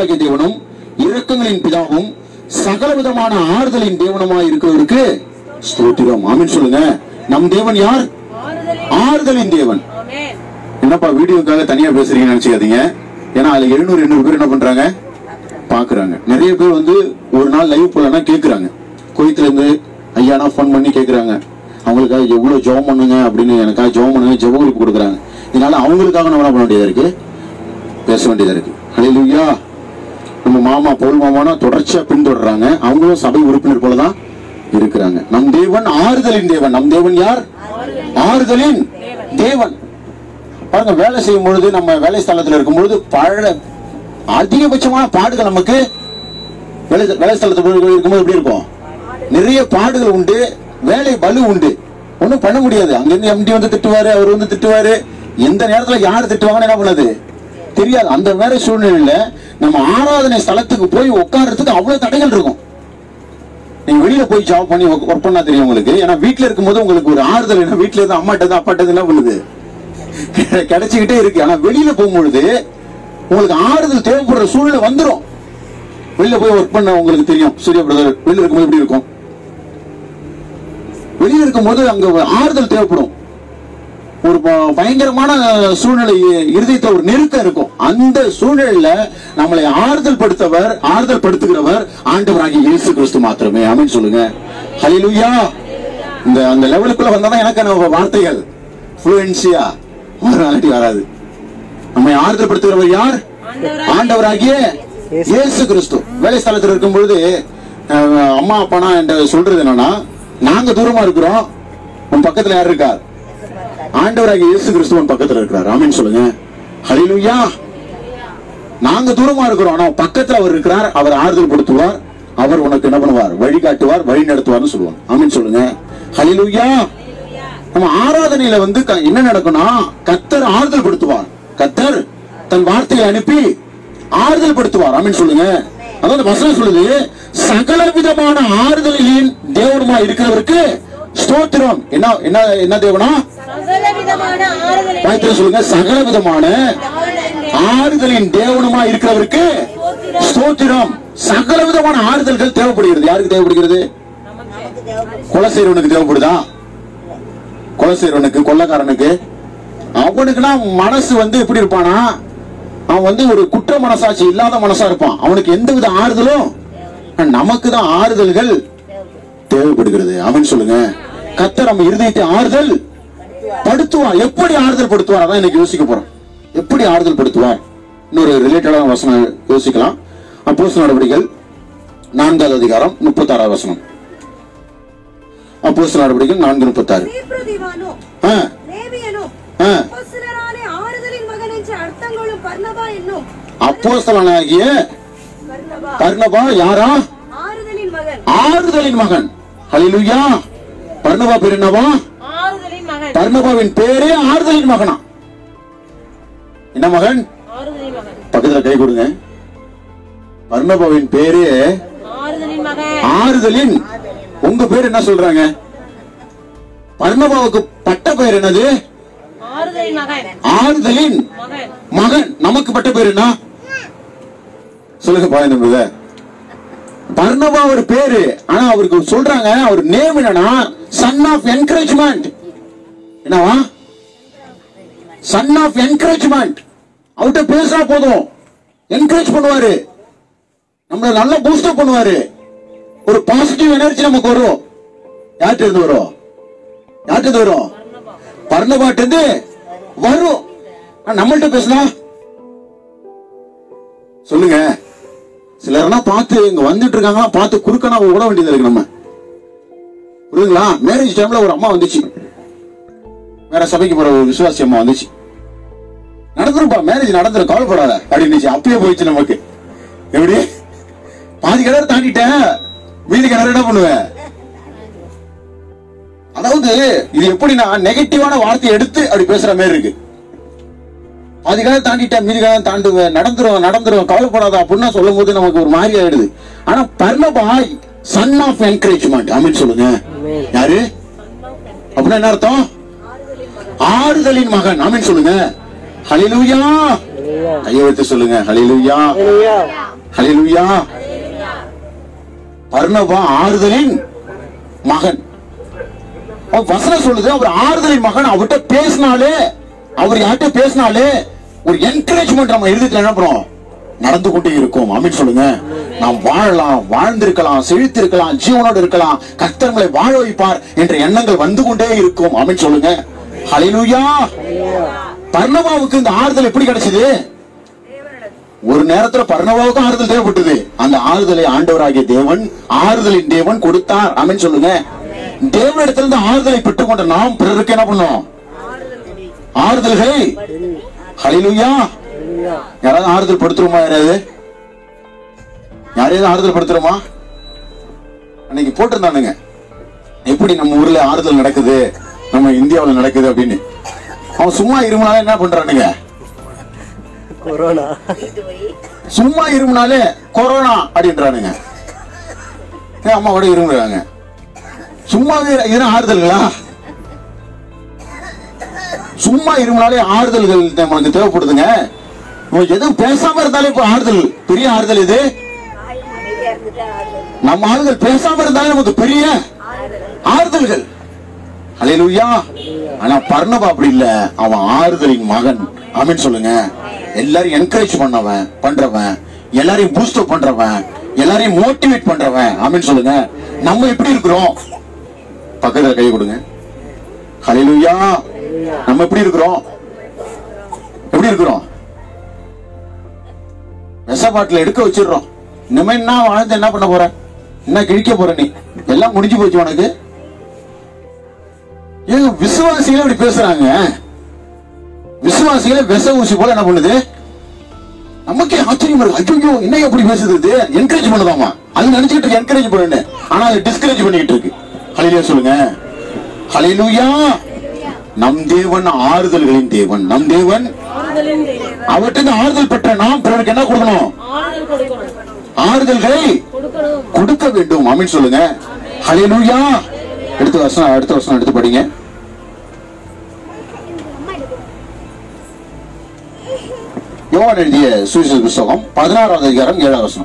கர்த்தராகிய தேவனும் இரக்கங்களின் பிதாவும் சகலவிதமான ஆறுதலின் தேவனுமாய் இருக்கிறவருக்கு ஸ்தோத்திரம் ஆமென் சொல்லுங்க நம் தேவன் யார் ஆறுதலின் தேவன் ஆமென் என்னப்பா வீடியோக்காக தனியா பேசுறீங்கன்னு நினைச்சுக்காதீங்க ஏன்னா அதுல எழுநூறு எண்ணூறு பேர் என்ன பண்றாங்க பாக்குறாங்க நிறைய பேர் வந்து ஒரு நாள் லைவ் போலனா கேக்குறாங்க கோயத்துல இருந்து ஐயானா ஃபோன் பண்ணி கேக்குறாங்க அவங்களுக்காக எவ்வளவு ஜெபம் பண்ணுங்க அப்படின்னு எனக்காக ஜெபம் பண்ணுங்க ஜெப குறிப்பு கொடுக்குறாங்க இதனால அவங்களுக்காக நம்ம என்ன பண்ண வேண்டியதா இருக்கு பேச வேண்டியதா இருக்கு ஹalleluya நம்ம மாமா பவுல் மாமானா தொடர்ச்சியா பின்தொடர்றாங்க அவங்களும் சபை உறுப்பினர் போலதான் இருக்கிறாங்க நம் தேவன் ஆறுதலின் தேவன் நம் தேவன் யார் ஆறுதலின் தேவன் பாருங்க வேலை செய்யும் பொழுது நம்ம வேலை ஸ்தலத்துல இருக்கும் பொழுது பழ அதிகபட்சமான பாடுகள் நமக்கு வேலை வேலை ஸ்தலத்துல இருக்கும்போது எப்படி இருக்கும் நிறைய பாடுகள் உண்டு வேலை பலு உண்டு ஒண்ணும் பண்ண முடியாது அங்கிருந்து எம்டி வந்து திட்டுவாரு அவர் வந்து திட்டுவாரு எந்த நேரத்துல யார் திட்டுவாங்கன்னு என்ன பண்ணது தெரியாது அந்த வேற சூழ்நிலையில நம்ம ஆராதனை ஸ்தலத்துக்கு போய் உட்கார்றதுக்கு அவ்வளவு தடைகள் இருக்கும் நீங்க வெளியில போய் ஜாப் பண்ணி ஒர்க் பண்ணா தெரியும் உங்களுக்கு ஏன்னா வீட்ல இருக்கும்போது உங்களுக்கு ஒரு ஆறுதல் என்ன வீட்ல இருந்து அம்மாட்ட அப்பாட்ட என்ன பண்ணுது கிடை- கிடைச்சுக்கிட்டே இருக்கு ஆனா வெளியில போகும்பொழுது உங்களுக்கு ஆறுதல் தேவைப்படுற சூழ்நிலை வந்துரும் வெளியில போய் ஒர்க் பண்ண உங்களுக்கு தெரியும் சூர்யா பிரதர் வெளியில இருக்கும்போது எப்படி இருக்கும் வெளியில இருக்கும்போது அங்க ஒரு ஆறுதல் தேவைப்படும் ஒரு ப- பயங்கரமான சூழ்நிலை இருதயத்தை ஒரு நெருக்கம் இருக்கும் அந்த சூழ்நிலையில நம்மளை ஆறுதல் படுத்தவர் ஆறுதல் படுத்துகிறவர் ஆண்டவராகிய இயேசு கிறிஸ்து மாத்திரமே ஆமென் சொல்லுங்க ஹalleluya இந்த அந்த லெவலுக்குள்ள வந்தாதான் எனக்கு நம்ம வார்த்தைகள் ஃப்ளூயன்சியா மொராலிட்டி வராது நம்மை ஆறுதல் படுத்துகிறவர் யார் ஆண்டவராகிய இயேசு கிறிஸ்து வேலை ஸ்தலத்தில் இருக்கும் பொழுது அஹ், அம்மா அப்பானா என்ற சொல்றது என்னன்னா நாங்க தூரமா இருக்கிறோம் உன் பக்கத்துல யார் இருக்கார் ஆண்டவராகிய இயேசு கிறிஸ்துவன் பக்கத்துல இருக்கிறார் ஆமென் சொல்லுங்க ஹalleluya நாங்க தூரமா இருக்கிறோம் ஆனா பக்கத்துல அவர் இருக்கிறார் அவர் ஆறுதல் படுத்துவார் அவர் உனக்கு என்ன பண்ணுவார் வழிகாட்டுவார் வழி நடத்துவார்னு சொல்லுவாங்க ஆமென் சொல்லுங்க ஹalleluya நம்ம ஆராதனையில வந்து க- என்ன நடக்கும்னா கத்தர் ஆறுதல் படுத்துவார் கத்தர் தன் வார்த்தையை அனுப்பி ஆறுதல் படுத்துவார் ஆமென் சொல்லுங்க அதாவது வசனம் சொல்லுது சகல விதமான ஆறுதலின் தேவனுமா இருக்கிறவருக்கு ஸ்தோத்திரம் என்ன என்ன என்ன தேவனா சகல விதமான ஆறுதலை வாய்த்துல சொல்லுங்க சகல விதமான ஆறுதலின் தேவனுமா இருக்கிறவருக்கு ஸ்தோத்திரம் சகல விதமான ஆறுதல்கள் தேவைப்படுகிறது யாருக்கு தேவைப்படுகிறது கொலை செய்யறவனுக்கு தேவைப்படுதா கொலை செய்யறவனுக்கு கொள்ளைக்காரனுக்கு அவனுக்குன்னா மனசு வந்து எப்படி இருப்பானா அவன் வந்து ஒரு குற்ற மனசாட்சி இல்லாத மனசா இருப்பான் அவனுக்கு எந்தவித ஆறுதலும் நமக்கு தான் ஆறுதல்கள் தேவைப்படுகிறது அவன் சொல்லுங்க கத்தர் நம்ம இருதயத்தை ஆறுதல் படுத்துவார் எப்படி ஆறுதல் படுத்துவார் அதான் இன்னைக்கு யோசிக்க போறோம் எப்படி ஆறுதல் படுத்துவார் இன்னொரு ரிலேட்டடான வசனம் யோசிக்கலாம் அப்போஸ் நடவடிக்கைகள் நான்காவது அதிகாரம் முப்பத்தாறாவது வசனம் அப்போஸ் நடவடிக்கைகள் நான்கு முப்பத்தாறு தீப்ரதிவானும் ஆ, லேவியனும் ஆ. அப்போஸ்தலராலே ஆறுதலின் மகன் என்ற அர்த்தங்களும் பர்னபா என்னும் அப்போஸ்தலனாகிய பர்னபா பர்னபா யாரா ஆறுதலின் மகன் ஆறுதலின் மகன் ஹalleluya பர்னபா பேர் என்னவா ஆறுதலின் மகன் பர்னபாவின் பேரே ஆறுதலின் மகனா என்ன மகன் ஆறுதலின் மகன் பக்கத்துல கை கொடுங்க பர்னபாவின் பேரே ஆறுதலின் மகன் ஆறுதலின் உங்க பேர் என்ன சொல்றாங்க பர்ணபாவுக்கு பட்ட பெயர் என்னது ஆறுதலின் மகன் ஆறுதலின் மகன் மகன் நமக்கு பட்ட பேர் என்ன சொல்லுங்க பாயந்த பர்ணபா ஒரு பேரு ஆனா அவருக்கு சொல்றாங்க அவர் நேம் என்னன்னா சன் ஆஃப் என்கரேஜ்மெண்ட் என்னவா சன் ஆஃப் என்கரேஜ்மெண்ட் அவர்கிட்ட பேசினா போதும் என்கரேஜ் பண்ணுவாரு நம்மள நல்லா பூஸ்டப் பண்ணுவாரு ஒரு பாசிட்டிவ் எனர்ஜி நமக்கு வரும் யார்கிட்ட இருந்து வரும் யார்கிட்ட இருந்து வரும் பர்ணபாட்டு இருந்து வரும் ஆனா நம்மள்ட்ட பேசினா சொல்லுங்க சிலர்லாம் பார்த்து இங்க வந்துட்டு இருக்காங்களா பார்த்து குறுக்கனா விட வேண்டியது இருக்கு நம்ம புரியுதுங்களா மேரேஜ் டைம்ல ஒரு அம்மா வந்துச்சு வேற சபைக்கு போற ஒரு விசுவாசி அம்மா வந்துச்சு நடந்துருப்பா மேரேஜ் நடந்துரும் கவலைப்படாத அப்படின்னு அப்பயே போயிடுச்சு நமக்கு எப்படி பாதி கிணறு தாண்டிட்டேன் மீதி கிணறு என்ன பண்ணுவேன் அதாவது இது எப்படின்னா நெகட்டிவான வார்த்தையை எடுத்து அப்படி பேசுற மாதிரி இருக்கு பாதி கிணறு தாண்டிட்டேன் மீதி கிணறு தாண்டுவேன் நடந்துரும் நடந்துரும் கவலைப்படாத அப்படின்னு சொல்லும் போது நமக்கு ஒரு மாதிரி ஆயிடுது ஆனா பர்ணபாய் சன் ஆஃப் என்கரேஜ்மெண்ட் ஆமீன் சொல்லுங்க யாரு அப்படின்னா என்ன அர்த்தம் ஆறுதலின் மகன் ஆமீன் சொல்லுங்க ஹலிலூயா கையை வைத்து சொல்லுங்க ஹலிலூயா ஹalleluya பர்னபா ஆறுதலின் மகன் அவன் வசனம் சொல்லுது அவர் ஆறுதலின் மகன் அவர்கிட்ட பேசினாலே அவர் யார்கிட்ட பேசினாலே ஒரு என்கரேஜ்மெண்ட் நம்ம எழுதிட்டு என்ன பண்ணுவோம் நடந்து கொண்டே இருக்கும் அமீன் சொல்லுங்க நாம் வாழலாம் வாழ்ந்திருக்கலாம் செழித்திருக்கலாம் ஜீவனோடு இருக்கலாம் கர்த்தர்களை வாழ வைப்பார் என்ற எண்ணங்கள் வந்து கொண்டே இருக்கும் அமீன் சொல்லுங்க ஹalleluya பர்ணபாவுக்கு இந்த ஆறுதல் எப்படி கிடைச்சது ஒரு நேரத்துல பர்ணபாவுக்கும் ஆறுதல் தேவைப்பட்டது அந்த ஆறுதலை ஆண்டவராகிய தேவன் ஆறுதலின் தேவன் கொடுத்தார் அமீன் சொல்லுங்க தேவனிடத்துல இருந்து ஆறுதலை பெற்றுக்கொண்ட நாம் பிறருக்கு என்ன பண்ணோம் ஆறுதல்களை ஹalleluya யாராவது ஆறுதல் படுத்துருமா யாராவது யாரையாவது ஆறுதல் படுத்துருமா அன்னைக்கு போட்டிருந்தானுங்க எப்படி நம்ம ஊர்ல ஆறுதல் நடக்குது நம்ம இந்தியாவுல நடக்குது அப்படின்னு அவன் சும்மா இருமுனாலே என்ன பண்றானுங்க கொரோனா சும்மா இருமுனாலே கொரோனா அப்படின்றானுங்க ஏன் அம்மாவோட இருமுறாங்க சும்மாவே இதெல்லாம் ஆறுதல்களா சும்மா இருமுனாலே ஆறுதல்கள் நமக்கு தேவைப்படுதுங்க நம்ம எதுவும் பேசாம இருந்தாலே இப்ப ஆறுதல் பெரிய ஆறுதல் இது நம்ம ஆளுகள் பேசாம இருந்தாலே நமக்கு பெரிய ஆறுதல்கள் ஹalleluya ஆனா பர்ணபா அப்படி இல்ல அவன் ஆறுதலின் மகன் ஆமென் சொல்லுங்க எல்லாரையும் என்கரேஜ் பண்ணவன் பண்றவன் எல்லாரையும் பூஸ்ட் அப் பண்றவன் எல்லாரையும் மோட்டிவேட் பண்றவன் ஆமென் சொல்லுங்க நம்ம எப்படி இருக்கிறோம் பக்கத்துல கை கொடுங்க ஹalleluya நம்ம எப்படி இருக்கிறோம் எப்படி இருக்கிறோம் விஷ பாட்டில் எடுக்க வச்சிடுறோம் இனிமே என்ன வாழ்ந்து என்ன பண்ண போற என்ன கிழிக்க போற நீ எல்லாம் முடிஞ்சு போச்சு உனக்கு ஏங்க விசுவாசிகளே இப்படி பேசுறாங்க விசுவாசிகளே விஷ ஊசி போல என்ன பண்ணுது நமக்கே ஆச்சரியம் இருக்கு ஐயோ என்ன எப்படி பேசுது இது என்கரேஜ் பண்ணுதாமா அது நினைச்சிட்டு என்கரேஜ் பண்ணு ஆனா அது டிஸ்கரேஜ் பண்ணிட்டு இருக்கு ஹalleluya சொல்லுங்க ஹalleluya நம் தேவன் ஆறுதல்களின் தேவன் நம் தேவன் ஆறுதலின் தெய்வம். அவற்றின் ஆறுதல் பெற்ற நாம் பிறருக்கு என்ன கொடுக்கணும் ஆறுதல் கொடுக்கணும் ஆறுதல்களை கொடுக்கணும் கொடுக்க வேண்டும் ஆமென் சொல்லுங்க ஹalleluya அடுத்த வருஷம் அடுத்த வருஷம் எடுத்து படிங்க யோவான் எழுதிய சுவிசேஷ புஸ்தகம் பதினாறாவது அதிகாரம் ஏழாவது வசனம்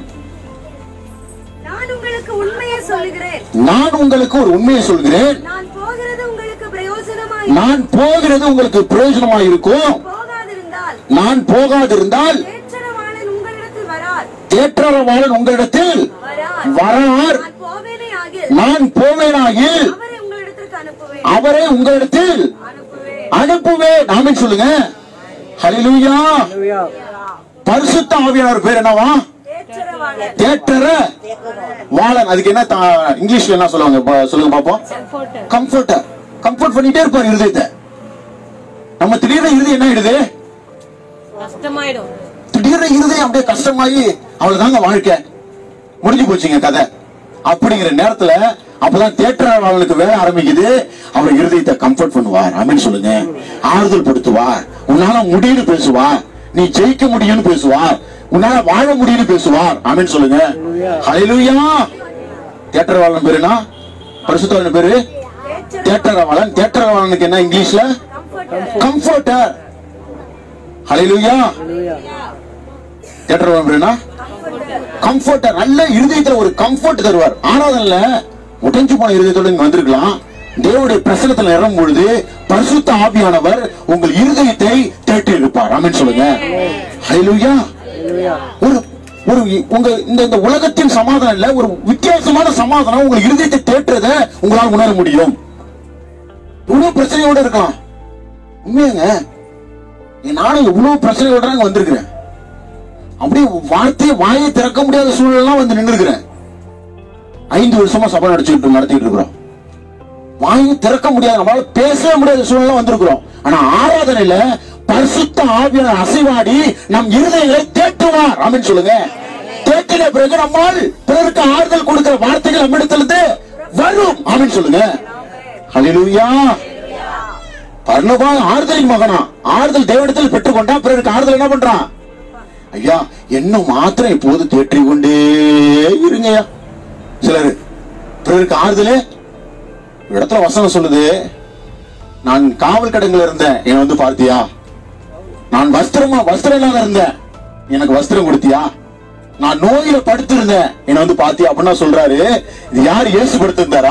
நான் உங்களுக்கு உண்மையை சொல்லுகிறேன் நான் உங்களுக்கு ஒரு உண்மையை சொல்கிறேன் நான் போகிறது உங்களுக்கு பிரயோஜனமாய் நான் போகிறது உங்களுக்கு பிரயோஜனமா இருக்கும் போகாதிருந்தால் நான் போகாதிருந்தால் ஏற்றரவாளன் உங்களிடத்தில் வரார் தேற்றரவாளன் உங்களிடத்தில் வரார் வரார் நான் போவேனே ஆகில் நான் போவேனாகில் அவரை உங்களிடத்திற்கு அனுப்புவேன் அவரை உங்களிடத்தில் அனுப்புவேன் அனுப்புவேன் ஆமென் சொல்லுங்க ஹalleluya ஹalleluya பரிசுத்த ஆவியானவர் பேர் என்னவா ஏற்றரவாளன் தேட்டர வாழன் அதுக்கு என்ன தா- இங்கிலீஷ்ல என்ன சொல்லுவாங்க பா- சொல்லுங்க பாப்போம் கம்ஃபர்ட் கம்ஃபர்டர் கம்ஃபர்ட் பண்ணிட்டே இருப்பார் இருதயத்தை நம்ம திடீர்னு இருதயம் என்ன ஆயிடுது கஷ்டமாயிடும் திடீர்னு இருதயம் அப்படியே கஷ்டமாயி அவ்வளவுதாங்க வாழ்க்கை முடிஞ்சு போச்சுங்க கதை அப்படிங்கிற நேரத்துல அப்பதான் தேட்டராளனுக்கு வேலை ஆரம்பிக்குது அவர் இருதயத்தை கம்ஃபர்ட் பண்ணுவார் அமீன் சொல்லுங்க ஆறுதல் படுத்துவார் உன்னால முடியும்னு பேசுவார் நீ ஜெயிக்க முடியும்னு பேசுவார் உன்னால வாழ முடியும்னு பேசுவார் அமீன் சொல்லுங்க ஹalleluya தேட்டரவாளன் பேருனா பரிசுத்தவாளன் பேரு தேட்டரவாளன் தேட்டரவாளனுக்கு என்ன இங்கிலீஷ்ல கம்ஃபர்டர் ஹalleluya தேட்டரவாளன் பேருனா கம்ஃபர்டர் நல்ல இருதயத்துல ஒரு கம்ஃபர்ட் தருவார் ஆராதனைல உடைஞ்சு போன இருதயத்தோட நீங்க வந்திருக்கலாம் தேவனுடைய பிரசனத்துல நிறம் பொழுது பரிசுத்த ஆவியானவர் உங்கள் இருதயத்தை தேற்றி இருப்பார் ஆமென் சொல்லுங்க ஹalleluya ஒரு ஒரு உங்க இந்த இந்த உலகத்தின் சமாதானம் இல்ல ஒரு வித்தியாசமான சமாதானம் உங்கள் இருதயத்தை தேற்றுறத உங்களால் உணர முடியும் இவ்வளவு பிரச்சனையோட இருக்கலாம் உண்மையாங்க நானும் எவ்வளவு பிரச்சனையோட அங்க வந்திருக்கிறேன் அப்படியே வார்த்தையை வாயை திறக்க முடியாத சூழலாம் வந்து நின்றுக்கிறேன் ஐந்து வருஷமா சபை நடிச்சுட்டு நடத்திட்டு இருக்கிறோம் வாயை திறக்க முடியாத நம்மளால பேசவே முடியாத சூழ்நிலை வந்திருக்கிறோம் ஆனா ஆராதனையில பரிசுத்த ஆவியான அசைவாடி நம் இருதயங்களை தேற்றுவார் அப்படின்னு சொல்லுங்க தேற்றின பிறகு நம்மால் பிறருக்கு ஆறுதல் கொடுக்கிற வார்த்தைகள் நம்மிடத்திலிருந்து வரும் அப்படின்னு சொல்லுங்க ஹalleluya பர்ணபா ஆறுதலின் மகனா ஆறுதல் தேவனிடத்தில் பெற்றுக்கொண்டா பிறருக்கு ஆறுதல் என்ன பண்றான் ஐயா என்ன மாத்திரம் இப்போது தேற்றி கொண்டே இருங்கய்யா சிலர் பிறருக்கு ஆறுதலே ஒரு இடத்துல வசனம் சொல்லுது நான் காவல் கடங்கள்ல இருந்தேன் என்னை வந்து பார்த்தியா நான் வஸ்திரமா வஸ்திரம் இல்லாத இருந்தேன் எனக்கு வஸ்திரம் கொடுத்தியா நான் நோயில படுத்திருந்தேன் என்ன வந்து பாத்தியா அப்படின்னா சொல்றாரு இது யார் இயேசு படுத்திருந்தாரா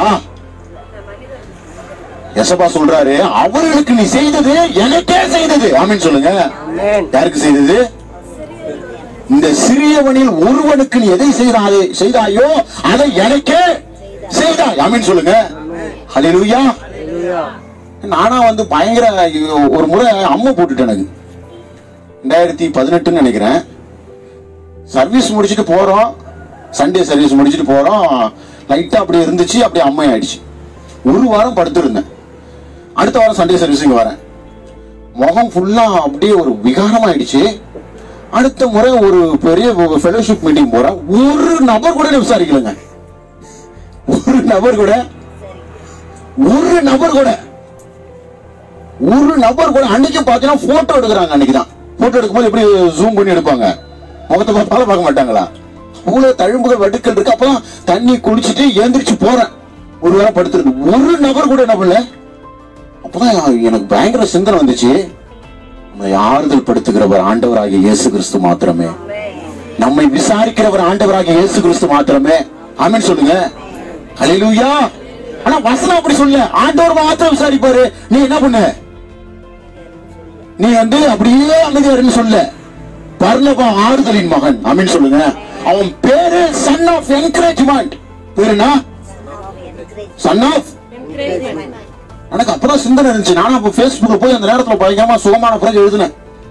எசப்பா சொல்றாரு அவர்களுக்கு நீ செய்தது எனக்கே செய்தது ஆமென் சொல்லுங்க ஆமென் யாருக்கு செய்தது இந்த சிறியவனில் ஒருவனுக்கு நீ எதை செய்தாயே செய்தாயோ அதை எனக்கே செய்தாய் ஆமென் சொல்லுங்க ஹalleluya ஹalleluya நானா வந்து பயங்கர ஒரு முறை அம்மை போட்டுட்டேன் எனக்கு ரெண்டாயிரத்தி பதினெட்டுன்னு நினைக்கிறேன் சர்வீஸ் முடிச்சுட்டு போறோம் சண்டே சர்வீஸ் முடிச்சுட்டு போறோம் லைட்டா அப்படி இருந்துச்சு அப்படியே அம்மை ஆயிடுச்சு ஒரு வாரம் படுத்திருந்தேன் அடுத்த வாரம் சண்டே சர்வீஸ் இங்க வரேன் முகம் ஃபுல்லா அப்படியே ஒரு விகாரமாயிடுச்சு அடுத்த முறை ஒரு பெரிய ஃபெலோஷிப் மீட்டிங் போறேன் ஒரு நபர் கூட என்னை விசாரிக்கலங்க ஒரு நபர் கூட ஒரு நபர் கூட ஒரு நபர் கூட அன்னைக்கு பாத்தீங்கன்னா போட்டோ எடுக்கிறாங்க அன்னைக்கு தான் போட்டோ எடுக்கும்போது எப்படி ஜூம் பண்ணி எடுப்பாங்க முகத்தை பார்த்தாலும் பார்க்க மாட்டாங்களா அவ்வளவு தழும்புகள் வடுக்கள் இருக்கு அப்பதான் தண்ணி குடிச்சிட்டு ஏந்திரிச்சு போறேன் ஒரு வாரம் படுத்திருக்கு ஒரு நபர் கூட என்ன பண்ணல அப்பதான் எனக்கு பயங்கர சிந்தனை வந்துச்சு நம்மை ஆறுதல் படுத்துகிறவர் ஆண்டவராகிய இயேசு கிறிஸ்து மாத்திரமே நம்மை விசாரிக்கிறவர் ஆண்டவராகிய இயேசு கிறிஸ்து மாத்திரமே ஆமென் சொல்லுங்க ஹalleluya ஆனா வசனம் அப்படி சொல்ல ஆண்டவர் மாத்திரம் விசாரிப்பாரு நீ என்ன பண்ண நீ வந்து அப்படியே அமைதியாருன்னு சொல்ல பர்லபா ஆறுதலின் மகன் ஆமென் சொல்லுங்க அவன் பேரு சன் ஆஃப் என்கரேஜ்மெண்ட் பேரு என்ன சன் ஆஃப் என்கரேஜ்மெண்ட் எனக்கு அப்பதான் சிந்தனை இருந்துச்சு நானும் அப்ப Facebookல போய் அந்த நேரத்துல பயங்கரமா சுகமான பிறகு எழுதினேன்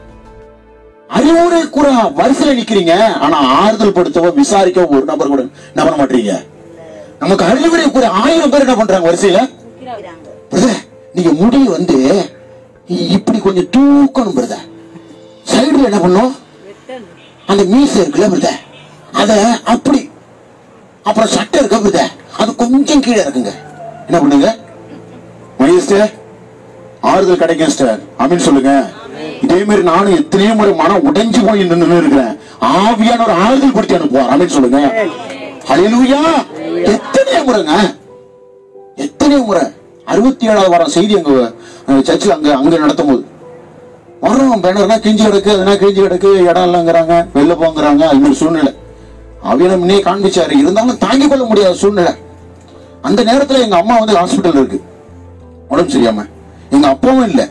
அறிவுரை கூற வரிசையில நிக்கிறீங்க ஆனா ஆறுதல் படுத்தவோ விசாரிக்க ஒரு நபர் கூட என்ன பண்ண மாட்டீங்க நமக்கு அறிவுரை கூற ஆயிரம் பேர் என்ன பண்றாங்க வரிசையில பிரதர் நீங்க முடி வந்து இ- இப்படி கொஞ்சம் தூக்கணும் பிரதர் சைடுல என்ன பண்ணும் அந்த மீசை இருக்குல்ல பிரதர் அத அப்படி அப்புறம் சட்டை இருக்க பிரதர் அது கொஞ்சம் கீழே இருக்குங்க என்ன பண்ணுங்க மணி சிஸ்டர் ஆறுதல் கிடைக்கும் சிஸ்டர் அப்படின்னு சொல்லுங்க இதே மாதிரி நானும் எத்தனையோ முறை மனம் உடைஞ்சு போய் நின்று இருக்கிறேன் ஆவியான ஒரு ஆறுதல் கொடுத்து அனுப்புவார் அப்படின்னு சொல்லுங்க ஹalleluya எத்தனையோ முறைங்க எத்தனையோ முறை அறுபத்தி ஏழாவது வாரம் செய்தி அங்க அங்க சர்ச்சில் அங்க அங்க நடத்தும் போது வரோம் பேனர்னா கிஞ்சி கிடக்கு அதனா கிஞ்சி கிடக்கு இடம் இல்லைங்கிறாங்க வெளில போங்கிறாங்க அது மாதிரி சூழ்நிலை அவியனை முன்னே காண்பிச்சாரு இருந்தாலும் தாங்கிக் கொள்ள முடியாத சூழ்நிலை அந்த நேரத்துல எங்க அம்மா வந்து ஹாஸ்பிட்டல் இருக்கு உடம்பு சரியாம எங்க அப்பாவும் இல்ல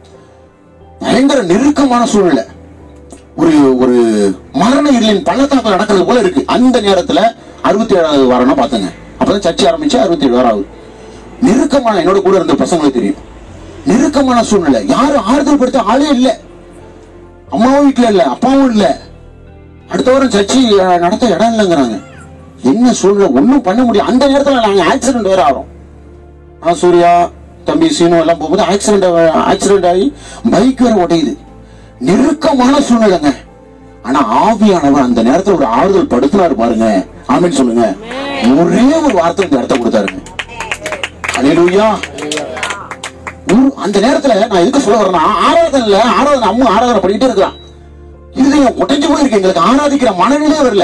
பயங்கர நெருக்கமான சூழ்நிலை ஒரு ஒரு மரண இருளின் பள்ளத்தாக்கு நடக்கிறது போல இருக்கு அந்த நேரத்துல அறுபத்தி ஏழாவது வாரம்னா பாத்துங்க அப்பதான் சர்ச்சை ஆரம்பிச்சு அறுபத்தி ஏழு வாரம் ஆகுது நெருக்கமான என்னோட கூட இருந்த பசங்களுக்கு தெரியும் நெருக்கமான சூழ்நிலை யாரும் ஆறுதல் படுத்த ஆளே இல்ல அம்மாவும் வீட்டுல இல்ல அப்பாவும் இல்ல அடுத்த வாரம் சர்ச்சை அஹ், நடத்த இடம் இல்லைங்கிறாங்க என்ன சூழ்நிலை ஒண்ணும் பண்ண முடியும் அந்த நேரத்துல நாங்க ஆக்சிடென்ட் வேற ஆகிறோம் நான் சூர்யா தம்பி சீனு எல்லாம் போகும்போது ஆக்சிடென்ட் ஆக்சிடென்ட் ஆகி பைக் வேற உடையுது நெருக்கமான சூழ்நிலைங்க ஆனா ஆவியானவர் அந்த நேரத்துல ஒரு ஆறுதல் படுத்தினாரு பாருங்க ஆமென் சொல்லுங்க ஒரே ஒரு வார்த்தை இந்த இடத்த கொடுத்தாருங்க ஹalleluya ஒரு அந்த நேரத்துல நான் எதுக்கு சொல்ல வரேன்னா ஆராதனைல ஆராதனை அம்மா ஆராதனை பண்ணிட்டே இருக்கலாம் இருதயம் உடைஞ்சு போயிருக்கு எங்களுக்கு ஆராதிக்கிற மனநிலையே வரல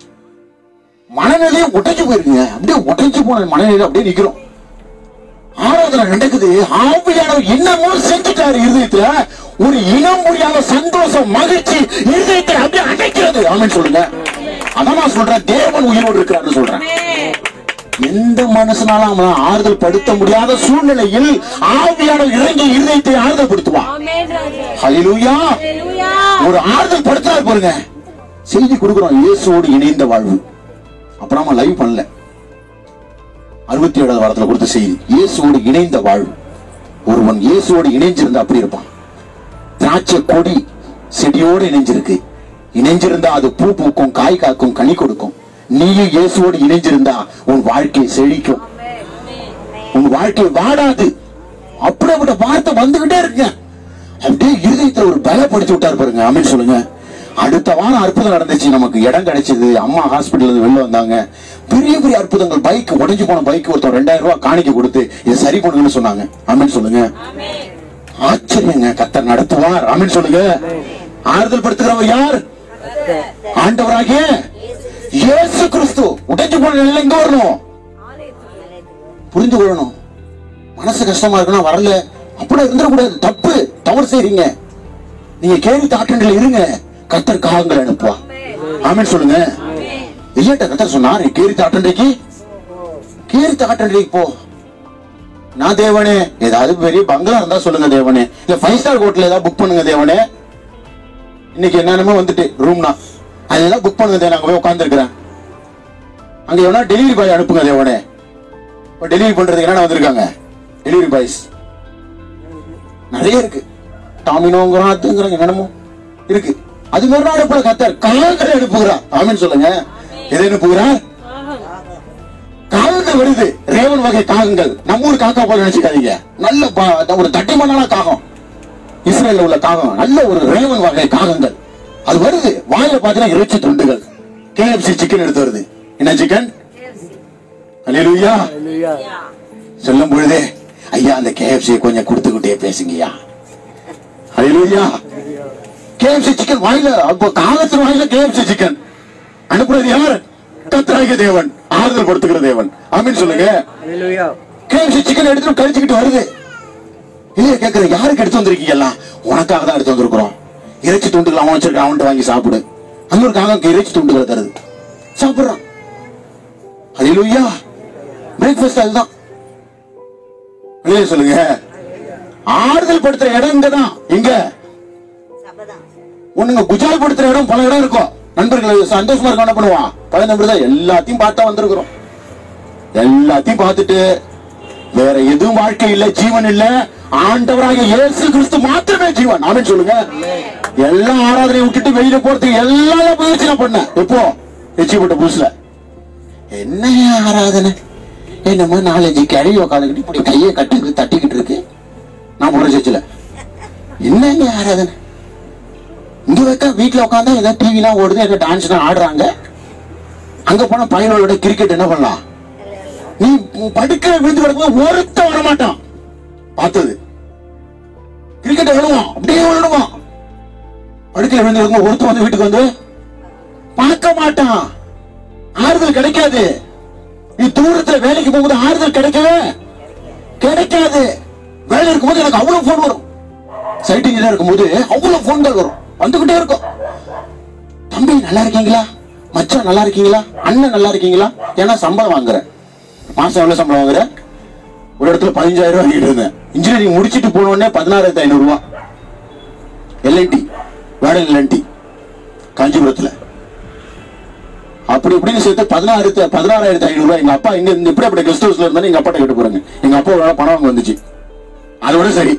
மனநிலையே உடைஞ்சு போயிருக்குங்க அப்படியே உடைஞ்சு போன மனநிலையில அப்படியே நிக்கிறோம் ஆராதனை நடக்குது ஆவியானவர் என்னமோ செஞ்சுட்டாரு இருதயத்துல ஒரு இனம் புரியாத சந்தோஷம் மகிழ்ச்சி இருதயத்தை அப்படியே அடைக்கிறது ஆமென் சொல்லுங்க அதான் நான் சொல்றேன் தேவன் உயிரோடு இருக்கிறான்னு சொல்றேன் எந்த மனுஷனாலும் அவனை ஆறுதல் படுத்த முடியாத சூழ்நிலையில் ஆவியானவர் இறங்கி இருதயத்தை ஆறுதல் படுத்துவான் ஆமென் ராஜா ஹalleluya ஹalleluya ஒரு ஆறுதல் படுத்தினார் பாருங்க செய்தி கொடுக்கிறோம் இயேசுவோடு இணைந்த வாழ்வு அப்ப நாம லைவ் பண்ணல அறுபத்தி ஏழாவது வாரத்துல கொடுத்த செய்தி இயேசுவோடு இணைந்த வாழ்வு ஒருவன் இயேசுவோடு இணைஞ்சிருந்தா அப்படி இருப்பான் திராட்சை கொடி செடியோடு இணைஞ்சிருக்கு இணைஞ்சிருந்தா அது பூ பூக்கும் காய் காக்கும் கனி கொடுக்கும் நீயும் இயேசுவோடு இணைஞ்சிருந்தா உன் வாழ்க்கை செழிக்கும் உன் வாழ்க்கை வாடாது அப்படிப்பட்ட வார்த்தை வந்துகிட்டே இருக்குங்க அப்படியே இருதயத்துல ஒரு பலப்படுத்தி விட்டாரு பாருங்க அமீன் சொல்லுங்க அடுத்த வாரம் அற்புதம் நடந்துச்சு நமக்கு இடம் கிடைச்சது அம்மா ஹாஸ்பிட்டல் இருந்து வெளில வந்தாங்க பெரிய பெரிய அற்புதங்கள் பைக் உடைஞ்சு போன பைக் ஒருத்தர் ரெண்டாயிரம் ரூபாய் காணிக்க கொடுத்து இதை சரி பண்ணுங்கன்னு சொன்னாங்க அமீன் சொல்லுங்க ஆச்சரியங்க கத்தர் நடத்துவார் அமீன் சொல்லுங்க ஆறுதல் படுத்துகிறவர் யார் ஆண்டவராகிய இயேசு கிறிஸ்து உடைஞ்சு போன நிலையில எங்க வரணும் புரிந்து கொள்ளணும் மனசு கஷ்டமா இருக்குன்னா வரல அப்படி இருந்துடக்கூடாது தப்பு தவறு செய்றீங்க நீங்க கேள்வி தாக்கங்கள் இருங்க கத்தர் காகங்கள் அனுப்புவா ஆமென் சொல்லுங்க இல்லட்ட கத்தர் சொன்னார் கீரி தாட்டண்டைக்கு கீரி தாட்டண்டைக்கு போ நான் தேவனே ஏதாவது பெரிய பங்களா இருந்தா சொல்லுங்க தேவனே இல்ல ஃபைவ் ஸ்டார் ஹோட்டல் ஏதாவது புக் பண்ணுங்க தேவனே இன்னைக்கு என்னென்னமோ வந்துட்டு ரூம்னா அதெல்லாம் புக் பண்ணுங்க தேவனே அங்க போய் உட்காந்துருக்கிறேன் அங்க எவனா டெலிவரி பாய் அனுப்புங்க தேவனே இப்போ டெலிவரி பண்றதுக்கு என்னென்ன வந்திருக்காங்க டெலிவரி பாய்ஸ் நிறைய இருக்கு டாமினோங்கிறான் அதுங்கிறான் என்னென்னமோ இருக்கு அது மாதிரி நான் அனுப்புற கத்தர் காகங்களை அனுப்புகிறார் ஆமென் சொல்லுங்க எதை அனுப்புகிறார் காகங்கள் வருது ரேவன் வகை காகங்கள் நம்ம ஊர் காக்கா போல நினைச்சுக்காதீங்க நல்ல பா- ஒரு தட்டிமண்ணான காகம் இஸ்ரேல்ல உள்ள காகம் நல்ல ஒரு ரேவன் வகை காகங்கள் அது வருது வாயில பாத்தீங்கன்னா இறைச்சி துண்டுகள் கேஎஃப்சி சிக்கன் எடுத்து வருது என்ன சிக்கன் அல்லேலூயா ஹalleluya சொல்லும் பொழுதே ஐயா அந்த கேஎஃப்சி கொஞ்சம் கொடுத்துக்கிட்டே பேசுங்கய்யா அல்லேலூயா கேஎஃப்சி சிக்கன் வாயில அப்போ காலத்து வாயில கேஎஃப்சி சிக்கன் அனுப்புறது யார் கத்தராகிய தேவன் ஆறுதல் படுத்துகிற தேவன் ஆமீன் சொல்லுங்க ஹalleluya கேஎஃப்சி சிக்கன் எடுத்து கழிச்சுக்கிட்டு வருது இல்லையா கேக்குற யாருக்கு எடுத்து வந்திருக்கீங்க எல்லாம் உனக்காக தான் எடுத்து வந்திருக்கிறோம் இறைச்சி துண்டுகள் அவன் வச்சிருக்கான் அவன்கிட்ட வாங்கி சாப்பிடு அங்க ஒரு காகம் இறைச்சி துண்டுகளை தருது சாப்பிடுறான் அல்லேலூயா பிரேக்ஃபாஸ்ட் அதுதான் இல்லையா சொல்லுங்க ஆறுதல் படுத்துற இடம் இங்கதான் இங்க ஒண்ணுங்க குஜால் படுத்துற இடம் பல இடம் இருக்கும் நண்பர்கள் சந்தோஷமா இருக்க என்ன பண்ணுவான் பல நண்பர் தான் எல்லாத்தையும் பார்த்தா வந்திருக்கிறோம் எல்லாத்தையும் பார்த்துட்டு வேற எதுவும் வாழ்க்கை இல்ல ஜீவன் இல்ல ஆண்டவராக இயேசு கிறிஸ்து மாத்திரமே ஜீவன் ஆமென் சொல்லுங்க எல்லா ஆராதனையை விட்டுட்டு வெளியில போறதுக்கு எல்லாரும் முயற்சி நான் பண்ணேன் எப்போ எச்சிப்பட்ட புதுசுல என்ன ஆராதனை என்னமோ நாலஞ்சு கிளவி உட்காந்துக்கிட்டு இப்படி கையை கட்டி தட்டிக்கிட்டு இருக்கு நான் போற சர்ச்சில் என்னங்க ஆராதனை இங்க வைக்க வீட்டுல உட்காந்தா ஏதோ டிவிலாம் ஓடுது ஏதோ டான்ஸ்லாம் ஆடுறாங்க அங்க போனா பையனோட கிரிக்கெட் என்ன பண்ணலாம் நீ படுக்க விழுந்து கிடக்கும் ஒருத்த வர மாட்டான் பார்த்தது கிரிக்கெட் விழுவான் அப்படியே விழுவான் படுக்கையில விழுந்து கிடக்கும் ஒருத்த வந்து வீட்டுக்கு வந்து பார்க்க மாட்டான் ஆறுதல் கிடைக்காது நீ தூரத்துல வேலைக்கு போகும்போது ஆறுதல் கிடைக்கவே கிடைக்காது வேலை இருக்கும்போது எனக்கு அவ்வளவு போன் வரும் சைட் இன்ஜினியர் இருக்கும்போது அவ்வளவு போன்கள் வரும் வந்துகிட்டே இருக்கும் தம்பி நல்லா இருக்கீங்களா மச்சான் நல்லா இருக்கீங்களா அண்ணன் நல்லா இருக்கீங்களா ஏன்னா சம்பளம் வாங்குறேன் மாசம் எவ்வளவு சம்பளம் வாங்குறேன் ஒரு இடத்துல பதினஞ்சாயிரம் ரூபாய் வாங்கிட்டு இருந்தேன் இன்ஜினியரிங் முடிச்சிட்டு போன உடனே பதினாறாயிரத்தி ஐநூறு ரூபாய் எல்என்டி வேடன் எல்என்டி காஞ்சிபுரத்துல அப்படி இப்படின்னு சேர்த்து பதினாயிரத்து பதினாறாயிரத்தி ஐநூறு ரூபாய் எங்க அப்பா இங்க இந்த இப்படி அப்படி கெஸ்ட் ஹவுஸ்ல இருந்தா எங்க அப்பாட்ட கேட்டு போறாங்க எங்க அப்பா ஒரு நாள் பணம் வாங்க வந்துச்சு அதோட சரி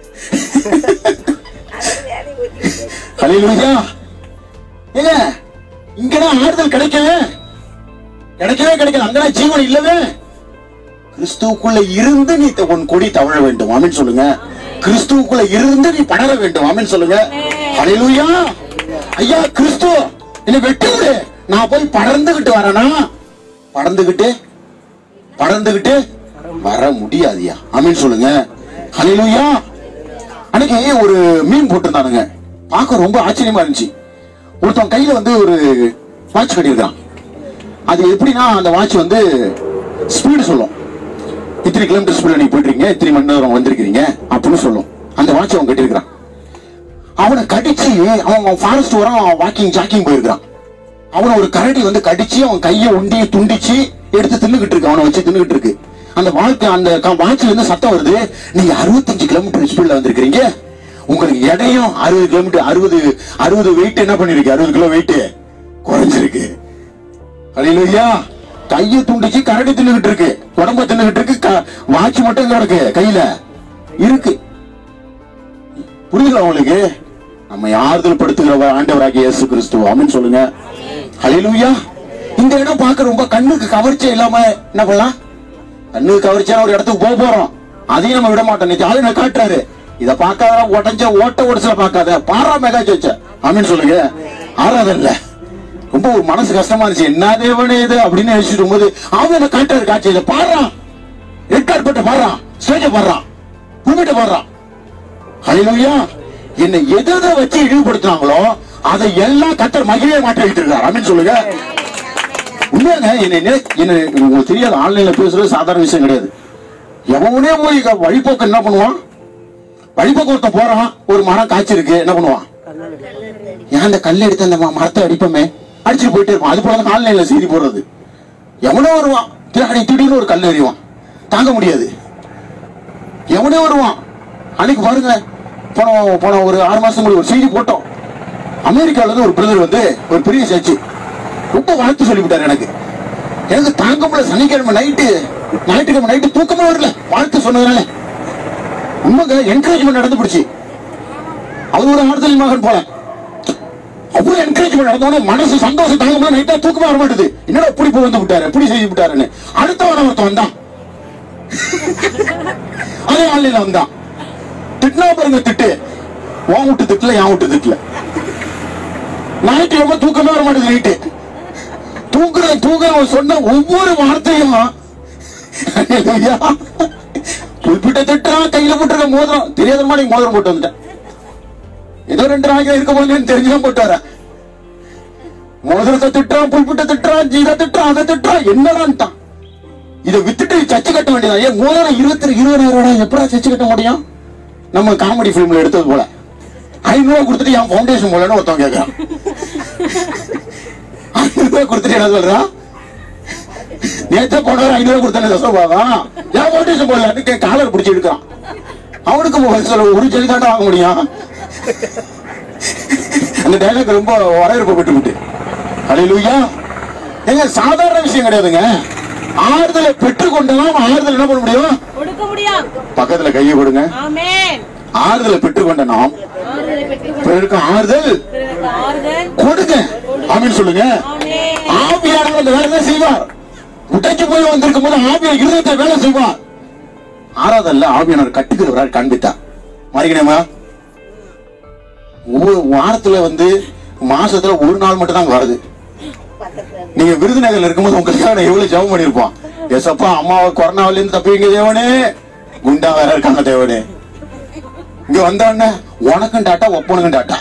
ஹalleluya ஏங்க இங்கதான் ஆறுதல் கிடைக்கவே கிடைக்கவே கிடைக்கல அங்கதான் ஜீவன் இல்லவே கிறிஸ்துவுக்குள்ள இருந்து நீ த- உன் கொடி தவழ வேண்டும் ஆமென் சொல்லுங்க கிறிஸ்துவுக்குள்ள இருந்து நீ படர வேண்டும் ஆமென் சொல்லுங்க ஹalleluya ஐயா கிறிஸ்து என்னை வெட்டி விடு நான் போய் படர்ந்துகிட்டு வரேனா படர்ந்துகிட்டு படர்ந்துகிட்டு வர முடியாதுயா ஆமென் சொல்லுங்க ஹalleluya அன்னைக்கு ஒரு மீன் போட்டிருந்தானுங்க பார்க்க ரொம்ப ஆச்சரியமா இருந்துச்சு ஒருத்தன் கையில வந்து ஒரு வாட்ச் கட்டியிருக்கான் அது எப்படின்னா அந்த வாட்ச் வந்து ஸ்பீடு சொல்லும் இத்தனை கிலோமீட்டர் ஸ்பீட்ல நீங்க போயிட்டு இத்தனை மணி நேரம் வந்திருக்கீங்க அப்படின்னு சொல்லும் அந்த வாட்ச் அவன் கட்டியிருக்கான் அவனை கடிச்சு அவன் ஃபாரஸ்ட் வரான் அவன் வாக்கிங் ஜாக்கிங் போயிருக்கான் அவனை ஒரு கரடி வந்து கடிச்சு அவன் கையை உண்டி துண்டிச்சு எடுத்து தின்னுகிட்டு இருக்கு அவனை வச்சு தின்னுகிட்டு இருக்கு அந்த வாழ்க்கை அந்த வாட்ச்ல இருந்து சத்தம் வருது நீங்க அறுபத்தஞ்சு கிலோமீட்டர் ஸ்பீட்ல வந்திருக்கீங்க உங்களுக்கு எடையும் அறுபது கிலோமீட்டர் அறுபது அறுபது வெயிட் என்ன பண்ணிருக்கு அறுபது கிலோ வெயிட் குறைஞ்சிருக்கு அலையிலையா கையை துண்டிச்சு கரடி தின்னுகிட்டு இருக்கு உடம்ப தின்னுகிட்டு இருக்கு க- வாட்ச் மட்டும் எங்க இருக்கு கையில இருக்கு புரியுதா உங்களுக்கு நம்ம ஆறுதல் படுத்துகிற ஆண்டவராகிய இயேசு கிறிஸ்துவ ஆமென் சொல்லுங்க ஹalleluya இந்த இடம் பார்க்க ரொம்ப கண்ணுக்கு கவர்ச்சி இல்லாம என்ன பண்ணலாம் கண்ணுக்கு கவர்ச்சியான ஒரு இடத்துக்கு போக போறோம் அதையும் நம்ம விட மாட்டோம் நேற்று ஆளுங்க காட்டுறாரு இத பார்க்காத உடஞ்ச ஓட்ட ஒடிச்சல பார்க்காத பாரா மெகா வச்ச ஆமென் சொல்லுங்க ஆறாதல்ல இல்ல ரொம்ப ஒரு மனசு கஷ்டமா இருந்துச்சு என்ன தேவனே இது அப்படின்னு நினைச்சிட்டு போது அவன் என்ன காட்டுறாரு காட்சி இதை பாடுறான் ரெட் கார்பெட்டை பாடுறான் ஸ்டேஜ பாடுறான் புல்மெட்டை பாடுறான் ஹalleluya என்னை எதை எதை வச்சு இழிவுபடுத்தினாங்களோ அதை எல்லாம் கத்தர் மகிழே மாற்றிட்டு இருக்கார் அப்படின்னு சொல்லுங்க உண்மையாங்க என்னை நினை- என்னை உங்களுக்கு தெரியாது ஆன்லைன்ல பேசுறது சாதாரண விஷயம் கிடையாது எவனே போய் க- வழிபோக்கு என்ன பண்ணுவான் வழிபோக்கு ஒருத்தன் போறான் ஒரு மரம் காய்ச்சிருக்கு என்ன பண்ணுவான் ஏன் அந்த கல் எடுத்து அந்த ம- மரத்தை அடிப்போமே அடிச்சுட்டு போயிட்டே இருப்பான் அது போல தான் ஆன்லைன்ல செய்தி போடுறது எவனோ வருவான் திடீர்னு திடீர்னு ஒரு கல் எறிவான் தாங்க முடியாது எவனோ வருவான் அன்னைக்கு பாருங்க போன போன ஒரு ஆறு மாசம் முன்னாடி ஒரு செய்தி போட்டோம் அமெரிக்கால இருந்து ஒரு பிரதர் வந்து ஒரு பெரிய சர்ச்சு ரொம்ப வாழ்த்து சொல்லிவிட்டார் எனக்கு எனக்கு தாங்க முடியல சனிக்கிழமை நைட்டு ஞாயிற்றுக்கிழமை நைட்டு தூக்கமே வரல வாழ்த்து சொன்னதுனால உண்மைங்க என்கரேஜ்மெண்ட் நடந்து போச்சு அவர் ஒரு ஆறுதல் மகன் போல அவ்வளவு என்கரேஜ்மெண்ட் நடந்தோட மனசு சந்தோஷம் தாங்க முடியல நைட்டா தூக்கமே வர மாட்டுது என்னடா இப்படி போய் வந்து விட்டாரு இப்படி செய்து விட்டாருன்னு அடுத்த வாரம் ஒருத்தன் வந்தான் அதே ஆன்லைன்ல வந்தான் திட்டினா பாருங்க திட்டு உன் விட்டு திட்டல என் விட்டு திட்டல நைட்டு ரொம்ப தூக்கமே வர மாட்டேங்குது நைட்டு தூங்குற தூங்குற சொன்ன ஒவ்வொரு வார்த்தையும் ஹalleluya. குறிப்பிட்ட திட்டுறான் கையில போட்டுருக்க மோதிரம் தெரியாத மாதிரி மோதிரம் போட்டு வந்துட்டேன் ஏதோ ரெண்டு நாளைக்கு இருக்க போதுன்னு தெரிஞ்சுதான் போட்டு வரேன் மோதிரத்தை திட்டுறான் புல்பிட்ட திட்டுறான் இதை திட்டுறான் அதை திட்டுறான் என்னடான்ட்டான் இதை வித்துட்டு சச்சு கட்ட வேண்டியதா ஏன் மோதிரம் இருபத்தி இருபதாயிரம் ரூபாய் எப்படா சச்சு கட்ட முடியும் நம்ம காமெடி பிலிம்ல எடுத்தது போல ஐநூறு ரூபாய் கொடுத்துட்டு என் ஃபவுண்டேஷன் போலன்னு ஒருத்தவன் கேட்கறான் ஐநூறு ரூபாய் கொடுத்துட்டு என்ன சொல்றான் நேற்று போனவர் ஐநூறு ரூபாய் கொடுத்தானே தசோபாவா என் ஃபவுண்டேஷன் போடல காலர் பிடிச்சி எடுக்கிறான் அவனுக்கு மொபைல் சொல்ல ஒரு ஜெலி தாண்டா வாங்க முடியும் அந்த டைலாக் ரொம்ப வரவேற்பப்பட்டு விட்டு அலையிலுயா ஏங்க சாதாரண விஷயம் கிடையாதுங்க ஆறுதலை பெற்றுக்கொண்டலாம் ஆறுதல் என்ன பண்ண முடியும் கொடுக்க முடியும் பக்கத்துல கையை கொடுங்க ஆமென் ஆறுதலை பெற்றுக்கொண்ட நாம் ஆறுதலை பெற்றுக்கொண்டு பிறருக்கு ஆறுதல் பிறருக்கு ஆறுதல் கொடுங்க ஆமீன் சொல்லுங்க ஆமென் ஆவியானவர் அந்த வேலை தான் செய்வார் உடைச்சு போய் வந்திருக்கும் போது ஆவியார் இருதயத்தை வேலை செய்வார் ஆறாவதல்ல ஆவியானவர் கட்டுகிறவரால் காண்பித்தார் மாறிக்கணுமா ஒவ்வொரு வாரத்துல வந்து மாசத்துல ஒரு நாள் மட்டும் தான் வருது நீங்க விருதுநகர்ல இருக்கும்போது உங்களுக்காக நான் எவ்வளவு ஜெபம் பண்ணிருப்போம் எசப்பா அம்மாவை கொரோனாவில இருந்து தப்பிங்க தேவனே குண்டா வேற இருக்காங்க தேவனே இங்க வந்தோடனே உனக்கும் டாட்டா ஒப்பனுக்கும் டாட்டா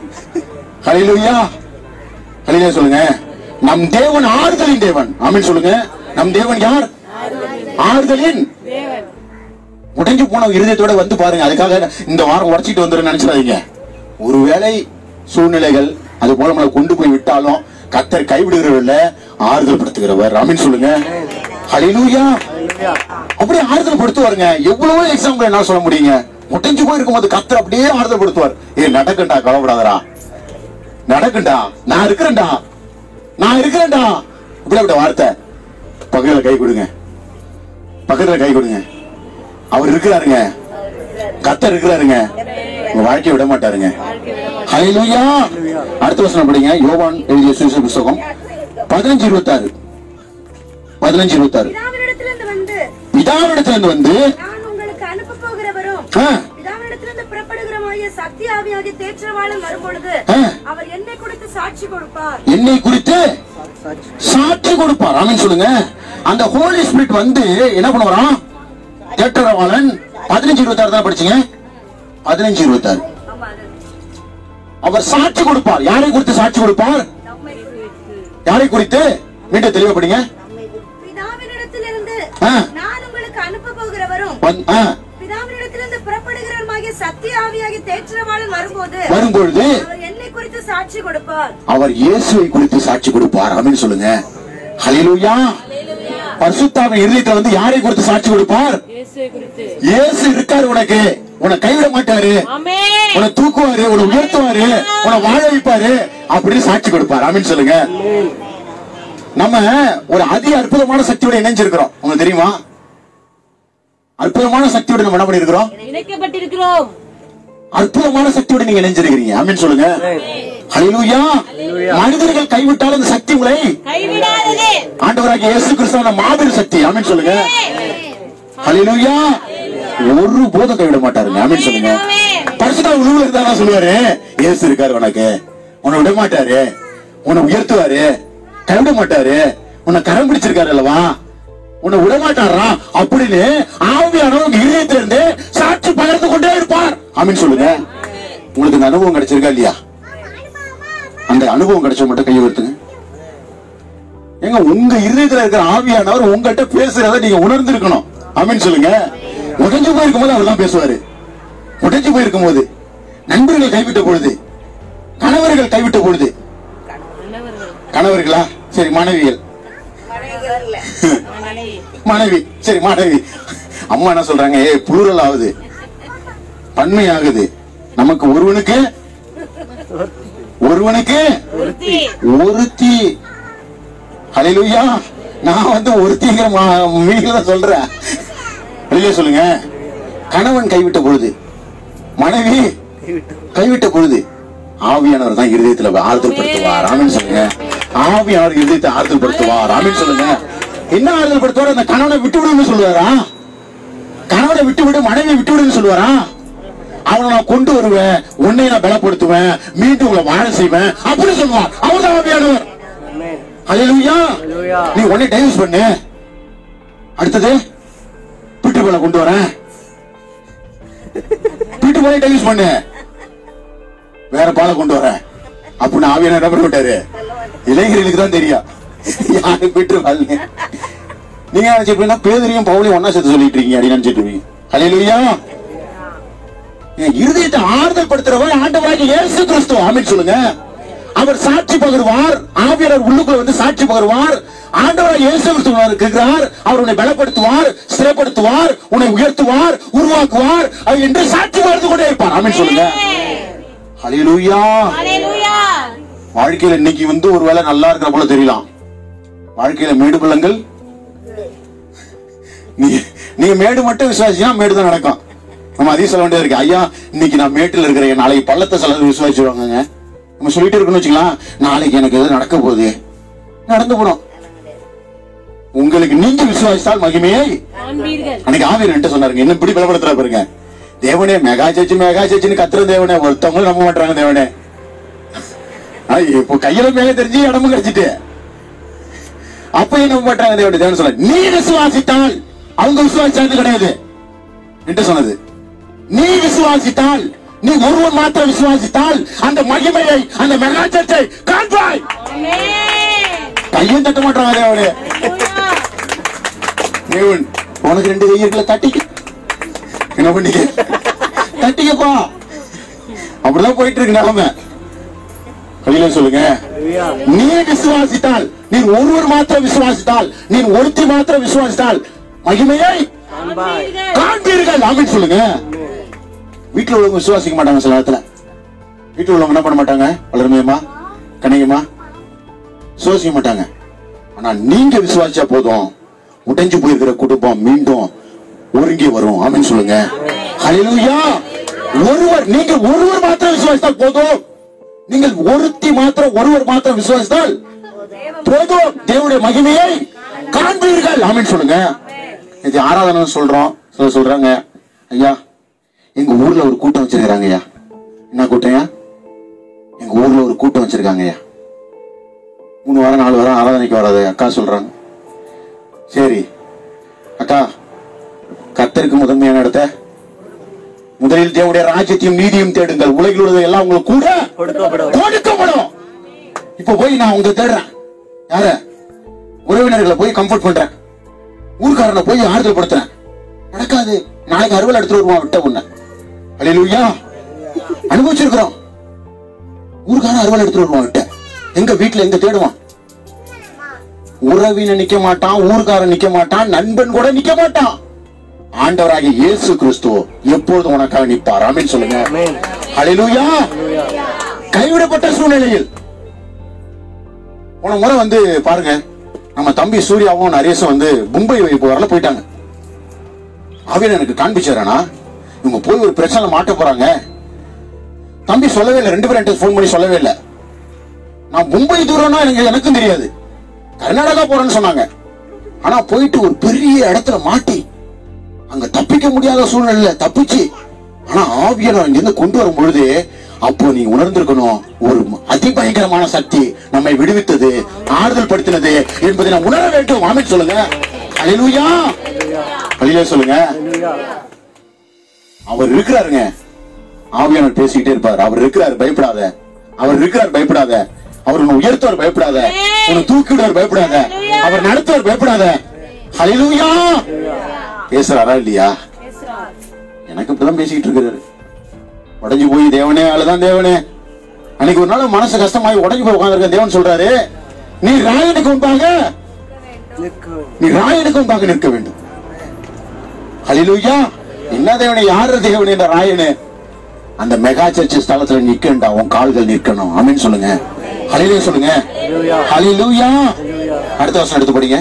ஹalleluya ஹalleluya சொல்லுங்க நம் தேவன் ஆறுதலின் தேவன் ஆமென் சொல்லுங்க நம் தேவன் யார் ஆறுதலின் தேவன் உடைஞ்சு போன இருதயத்தோட வந்து பாருங்க அதுக்காக இந்த வாரம் உடச்சிட்டு வந்துடும் நினைச்சிடாதீங்க ஒருவேளை சூழ்நிலைகள் அது போல நம்மளை கொண்டு போய் விட்டாலும் கத்தர் கைவிடுகிறவர்ல ஆறுதல் படுத்துகிறவர் ஆமீன் சொல்லுங்க ஹalleluya அப்படியே ஆறுதல் படுத்துவாருங்க எவ்வளவோ எக்ஸாம்பிள் என்ன சொல்ல முடியுங்க முட்டைஞ்சு போய் இருக்கும்போது கத்தர் அப்படியே ஆறுதல் படுத்துவார் ஏ நடக்கண்டா கவலைப்படாதடா நடக்கண்டா நான் இருக்கிறேன்டா நான் இருக்கிறேன்டா இப்படிப்பட்ட வார்த்தை பக்கத்துல கை கொடுங்க பக்கத்துல கை கொடுங்க அவர் இருக்கிறாருங்க கத்தர் இருக்கிறாருங்க உங்க வாழ்க்கையை விட மாட்டாருங்க ஹalleluya அடுத்த வசனம் படிங்க யோவான் எழுதிய சுவிசேஷ புஸ்தகம் பதினஞ்சு இருபத்தாறு பதினஞ்சு இருபத்தாறு பிதாவினிடத்திலிருந்து வந்து பிதாவிடத்திலிருந்து வந்து நான் உங்களுக்கு அனுப்ப போகிறவரும் ஆ, பிதாவினிடத்திலிருந்து புறப்படுகிறமாகிய சக்தி ஆவியாகிய தேற்றவாளன் வரும்பொழுது ஆ, அவர் என்னை குறித்து சாட்சி கொடுப்பார் என்னை குறித்து சாட்சி கொடுப்பார் ஆமென் சொல்லுங்க அந்த ஹோலி ஸ்பிரிட் வந்து என்ன பண்ணுவாராம் தேற்றரவாளன் பதினஞ்சு இருபத்தாறு தான் படிச்சீங்க பதினஞ்சு இருபத்தாறு ஆமா அது அவர் சாட்சி கொடுப்பார் யாரை குறித்து சாட்சி கொடுப்பார் நம்மை குறித்து யாரை குறித்து மீண்டும் தெளிவா படிங்க பிதாவினிடத்திலிருந்து ஆ. நான் உங்களுக்கு அனுப்ப போகிறவரும் வந்து- ஆ, பிதாவினிடத்திலிருந்து புறப்படுகிறவருமாகிய சக்தி ஆவியாகிய தேற்றவாளன் வரும்போது வரும்பொழுது அவர் என்னை குறித்து சாட்சி கொடுப்பார் அவர் இயேசுவை குறித்து சாட்சி கொடுப்பார் ஆமென் சொல்லுங்க ஹalleluya பரிசுத்தாவின் இருதயத்துல வந்து யாரை குறித்து சாட்சி கொடுப்பார் இயேசுவை குறித்து இயேசு இருக்காரு உனக்கு உன்னை கைவிட மாட்டாரு ஆமென் உன்னை தூக்குவாரு உன்னை உயர்த்துவாரு உன்னை வாழ வைப்பாரு அப்படின்னு சாட்சி கொடுப்பார் ஆமென் சொல்லுங்க நம்ம ஒரு அதி அற்புதமான சக்தியோட இணைஞ்சிருக்கிறோம் உங்களுக்கு தெரியுமா அற்புதமான சக்தியோட நம்ம என்ன பண்ணிருக்கிறோம் இணைக்கப்பட்டிருக்கிறோம் அற்புதமான சக்தியோட நீங்க இணைஞ்சிருக்கிறீங்க ஆமென் சொல்லுங்க ஹalleluya மனிதர்கள் கைவிட்டாலும் அந்த சக்தி உங்களை கைவிடாதது ஆண்டவராகிய இயேசு கிறிஸ்துவான மாபெரும் சக்தி ஆமென் சொல்லுங்க ஹalleluya ஒரு போதும் கைவிட மாட்டாருங்க ஆமென் சொல்லுங்க பரிசுத்த உருவம் இருந்தா சொல்லுவாரு இயேசு இருக்காரு உனக்கு உன்னை விட மாட்டாரு உன்னை உயர்த்துவாரு கைவிட மாட்டாரு உன்னை கரம் பிடிச்சிருக்காரு அல்லவா உன்னை விட மாட்டாரா அப்படின்னு ஆவியானவர் உங்க இதயத்துல இருந்து சாட்சி பகிர்ந்து கொண்டே இருப்பார் ஆமென் சொல்லுங்க உங்களுக்கு இந்த அனுபவம் கிடைச்சிருக்கா இல்லையா அந்த அனுபவம் கிடைச்ச மட்டும் கையை உயர்த்துங்க ஏங்க உங்க இருதயத்துல இருக்கிற ஆவியானவர் உங்ககிட்ட பேசுறத நீங்க உணர்ந்திருக்கணும் ஆமென் சொல்லுங்க உடைஞ்சு போயிருக்கும் போது அவர் தான் பேசுவாரு உடைஞ்சு போயிருக்கும் போது நண்பர்கள் கைவிட்ட பொழுது கணவர்கள் கைவிட்ட பொழுது நல்லவர்கள் கணவர்களா சரி மனைவிகள் மனைவி சரி மனைவி அம்மா என்ன சொல்றாங்க ஏ புளூரல் ஆகுது பன்மை ஆகுது நமக்கு ஒருவனுக்கு ஒருவனுக்கு ஒருத்தி ஒருத்தி ஹalleluya நான் வந்து ஒருத்திங்கிற மீனிங்ல தான் சொல்றேன் வெளியே சொல்லுங்க கணவன் கைவிட்ட பொழுது மனைவி கைவிட்ட பொழுது ஆவியானவர் தான் இருதயத்துல ஆறுதல் படுத்துவார் ஆமென் சொல்லுங்க ஆவியானவர் இருதயத்தை ஆறுதல் படுத்துவார் ஆமென் சொல்லுங்க என்ன ஆறுதல் படுத்துவார் அந்த கணவனை விட்டு விடுன்னு சொல்லுவாரா கணவனை விட்டு விடு மனைவியை விட்டு விடுன்னு சொல்லுவாரா அவனை நான் கொண்டு வருவேன் உன்னை நான் பலப்படுத்துவேன் மீண்டும் உங்களை வாழ செய்வேன் அப்படி சொல்லுவார் அவர் தான் ஆவியானவர் ஆமென் ஹalleluya ஹalleluya நீ உடனே டைவர்ஸ் பண்ணு அடுத்தது பீட்டு போல கொண்டு வரேன் பீட்டு போல டைவர்ஸ் பண்ணு வேற பாலை கொண்டு வரேன் அப்படின்னு ஆவியான என்ன பண்ண விட்டாரு இளைஞர்களுக்கு தான் தெரியும் யாரு பீட்டு பால் நீங்க நினைச்சிருப்பீங்கன்னா பேதரியும் பவுலையும் ஒன்னா சேர்த்து சொல்லிட்டு இருக்கீங்க அப்படின்னு நினைச்சிட்டு இருப்பீங்க ஹalleluya என் இருதயத்தை ஆறுதல் படுத்துறவர் ஆண்டவராகிய இயேசு கிறிஸ்து ஆமென் சொல்லுங்க அவர் சாட்சி பகருவார் ஆவியரர் உள்ளுக்குள்ள வந்து சாட்சி பகருவார் ஆண்டவராக இயேசு கிறிஸ்து இருக்கிறார் அவர் உன்னை பலப்படுத்துவார் ஸ்திரப்படுத்துவார் உன்னை உயர்த்துவார் உருவாக்குவார் அவர் என்று சாட்சி பகர்ந்து கொண்டே இருப்பார் ஆமென் சொல்லுங்க ஹalleluya ஹalleluya வாழ்க்கையில இன்னைக்கு வந்து ஒருவேளை நல்லா இருக்கிற போல தெரியலாம் வாழ்க்கையில மேடு பள்ளங்கள் நீ நீங்க மேடு மட்டும் விசுவாசிச்சா மேடு தான் நடக்கும் நம்ம அதையும் சொல்ல வேண்டியது இருக்கு ஐயா இன்னைக்கு நான் மேட்டுல இருக்கிறேன் நாளைக்கு பள்ளத்தை சிலர் விசுவாசிடுவாங்க நம்ம சொல்லிட்டு இருக்கணும்னு வச்சுக்கலாம் நாளைக்கு எனக்கு எது நடக்க போகுது நடந்து போடும் உங்களுக்கு நீங்க விசுவாசித்தால் மகிமையை காண்பீர்கள் அன்னைக்கு ஆவியர் என்கிட்ட சொன்னாருங்க என்ன இப்படி பலப்படுத்துறா பாருங்க தேவனே மெகா சர்ச்சு மெகா சர்ச்சுன்னு கத்துற தேவனே ஒருத்தவங்களும் நம்ப மாட்டாங்க தேவனே ஆ, இப்போ கையில மேல தெரிஞ்சு இடமும் கிடைச்சிட்டு அப்ப என்ன நம்ப மாட்டாங்க தேவனே தேவன் சொல்ல நீ விசுவாசித்தால் அவங்க விசுவாசிச்சது கிடையாது என்று சொன்னது நீ விசுவாசித்தால் நீ ஒருவன் மாத்திரம் விசுவாசித்தால் அந்த மகிமையை அந்த மெகா சர்ச்சை காண்பாய் ஆமென் கையும் தட்ட மாட்டாங்க தேவனே ஹalleluya தேவன் உனக்கு ரெண்டு கை இருக்குல்ல தட்டிக்க என்ன பண்ணிக்க தட்டிக்கப்பா அப்படிதான் போயிட்டு இருக்கு நிலைமை கையில சொல்லுங்க ஹalleluya நீ விசுவாசித்தால் நீ ஒருவர் மாத்திரம் விசுவாசித்தால் நீ ஒருத்தி மாத்திரம் விசுவாசித்தால் மகிமையை காண்பாய் காண்பீர்கள் ஆமென் சொல்லுங்க வீட்டுல உள்ளவங்க விசுவாசிக்க மாட்டாங்க சில நேரத்துல வீட்டுல உள்ளவங்க என்ன பண்ண மாட்டாங்க வளர்மையம்மா கணிகமா விசுவாசிக்க மாட்டாங்க ஆனா நீங்க விசுவாசிச்சா போதும் உடைஞ்சு போயிருக்கிற குடும்பம் மீண்டும் ஒருங்கி வரும் ஆமென் சொல்லுங்க ஹalleluya ஒருவர் நீங்க ஒருவர் மாத்திரம் விசுவாசித்தால் போதும் நீங்கள் ஒருத்தி மாத்திரம் ஒருவர் மாத்திரம் விசுவாசித்தால் போதும் தேவனுடைய மகிமையை காண்பீர்கள் ஆமென் சொல்லுங்க இது ஆராதனை சொல்றோம் சில சொல்றாங்க ஐயா எங்க ஊர்ல ஒரு கூட்டம் வச்சிருக்காங்க ஐயா என்ன கூட்டம்யா எங்க ஊர்ல ஒரு கூட்டம் வச்சிருக்காங்க ஐயா மூணு வாரம் நாலு வாரம் ஆராதனைக்கு வராது அக்கா சொல்றாங்க சரி அக்கா கத்தருக்கு முதன்மையான இடத்த முதலில் தேவனுடைய ராஜ்யத்தையும் நீதியும் தேடுங்கள் உலகில் உள்ளது எல்லாம் உங்களுக்கு கூட கொடுக்கப்படும் கொடுக்கப்படும் இப்ப போய் நான் உங்க தேடுறேன் யார உறவினர்களை போய் கம்ஃபர்ட் பண்றேன் ஊர்க்காரனை போய் ஆறுதல் படுத்துறேன் நடக்காது நாளைக்கு அறுவல் எடுத்துட்டு வருவான் விட்ட உன்ன அலையிலுயா அனுபவிச்சிருக்கிறோம் ஊர்க்காரன் அறுவல் எடுத்துட்டு வருவான் விட்ட எங்க வீட்டுல எங்க தேடுவான் உறவின நிக்க மாட்டான் ஊர்க்காரன் நிக்க மாட்டான் நண்பன் கூட நிக்க மாட்டான் ஆண்டவராகிய இயேசு கிறிஸ்து எப்பொழுதும் உனக்காக நிப்பார் ஆமென் சொல்லுங்க ஆமென் ஹalleluya கைவிடப்பட்ட சூழ்நிலையில் போன முறை வந்து பாருங்க நம்ம தம்பி சூர்யாவும் நரேஷும் வந்து மும்பை போறல போயிட்டாங்க அவன் எனக்கு காண்பிச்சாரானா இவங்க போய் ஒரு பிரச்சனை மாட்ட போறாங்க தம்பி சொல்லவே இல்லை ரெண்டு பேரும் என்கிட்ட ஃபோன் பண்ணி சொல்லவே இல்லை நான் மும்பை தூரம்னா எனக்கு எனக்கும் தெரியாது கர்நாடகா போறேன்னு சொன்னாங்க ஆனா போயிட்டு ஒரு பெரிய இடத்துல மாட்டி அங்க தப்பிக்க முடியாத சூழ்நிலையில தப்பிச்சு ஆனா ஆவியானவர் அங்கிருந்து கொண்டு வரும் பொழுது அப்போ நீ உணர்ந்திருக்கணும் ஒரு அதிபயங்கரமான சக்தி நம்மை விடுவித்தது ஆறுதல் படுத்தினது என்பதை நாம் உணர வேண்டும் ஆமென் சொல்லுங்க ஹalleluya ஹalleluya சொல்லுங்க ஹalleluya அவர் இருக்கிறாருங்க ஆவியானவர் பேசிக்கிட்டே இருப்பார் அவர் இருக்கிறார் பயப்படாத அவர் இருக்கிறார் பயப்படாத அவர் உன்னை உயர்த்தவர் பயப்படாத உன்னை தூக்கிவிடுவார் பயப்படாத அவர் நடத்துவார் பயப்படாத ஹalleluya பேசுறாரா இல்லையா எனக்கு இப்படிதான் பேசிக்கிட்டு இருக்கிறாரு உடைஞ்சு போய் தேவனே அழுதான் தேவனே அன்னைக்கு ஒரு நாள் மனசு கஷ்டமாயி உடைஞ்சு போய் உட்காந்துருக்க தேவன் சொல்றாரு நீ ராயனுக்கு முன்பாக நிற்க வேண்டும் நீ ராயனுக்கு முன்பாக நிற்க வேண்டும் ஹalleluya என்ன தேவனே யாரு தேவன் என்ற ராயனு அந்த மெகா சர்ச் ஸ்தலத்துல நிக்கண்டா உன் கால்கள் நிற்கணும் ஆமென் சொல்லுங்க ஹalleluya சொல்லுங்க ஹalleluya அடுத்த வருஷம் எடுத்து படிங்க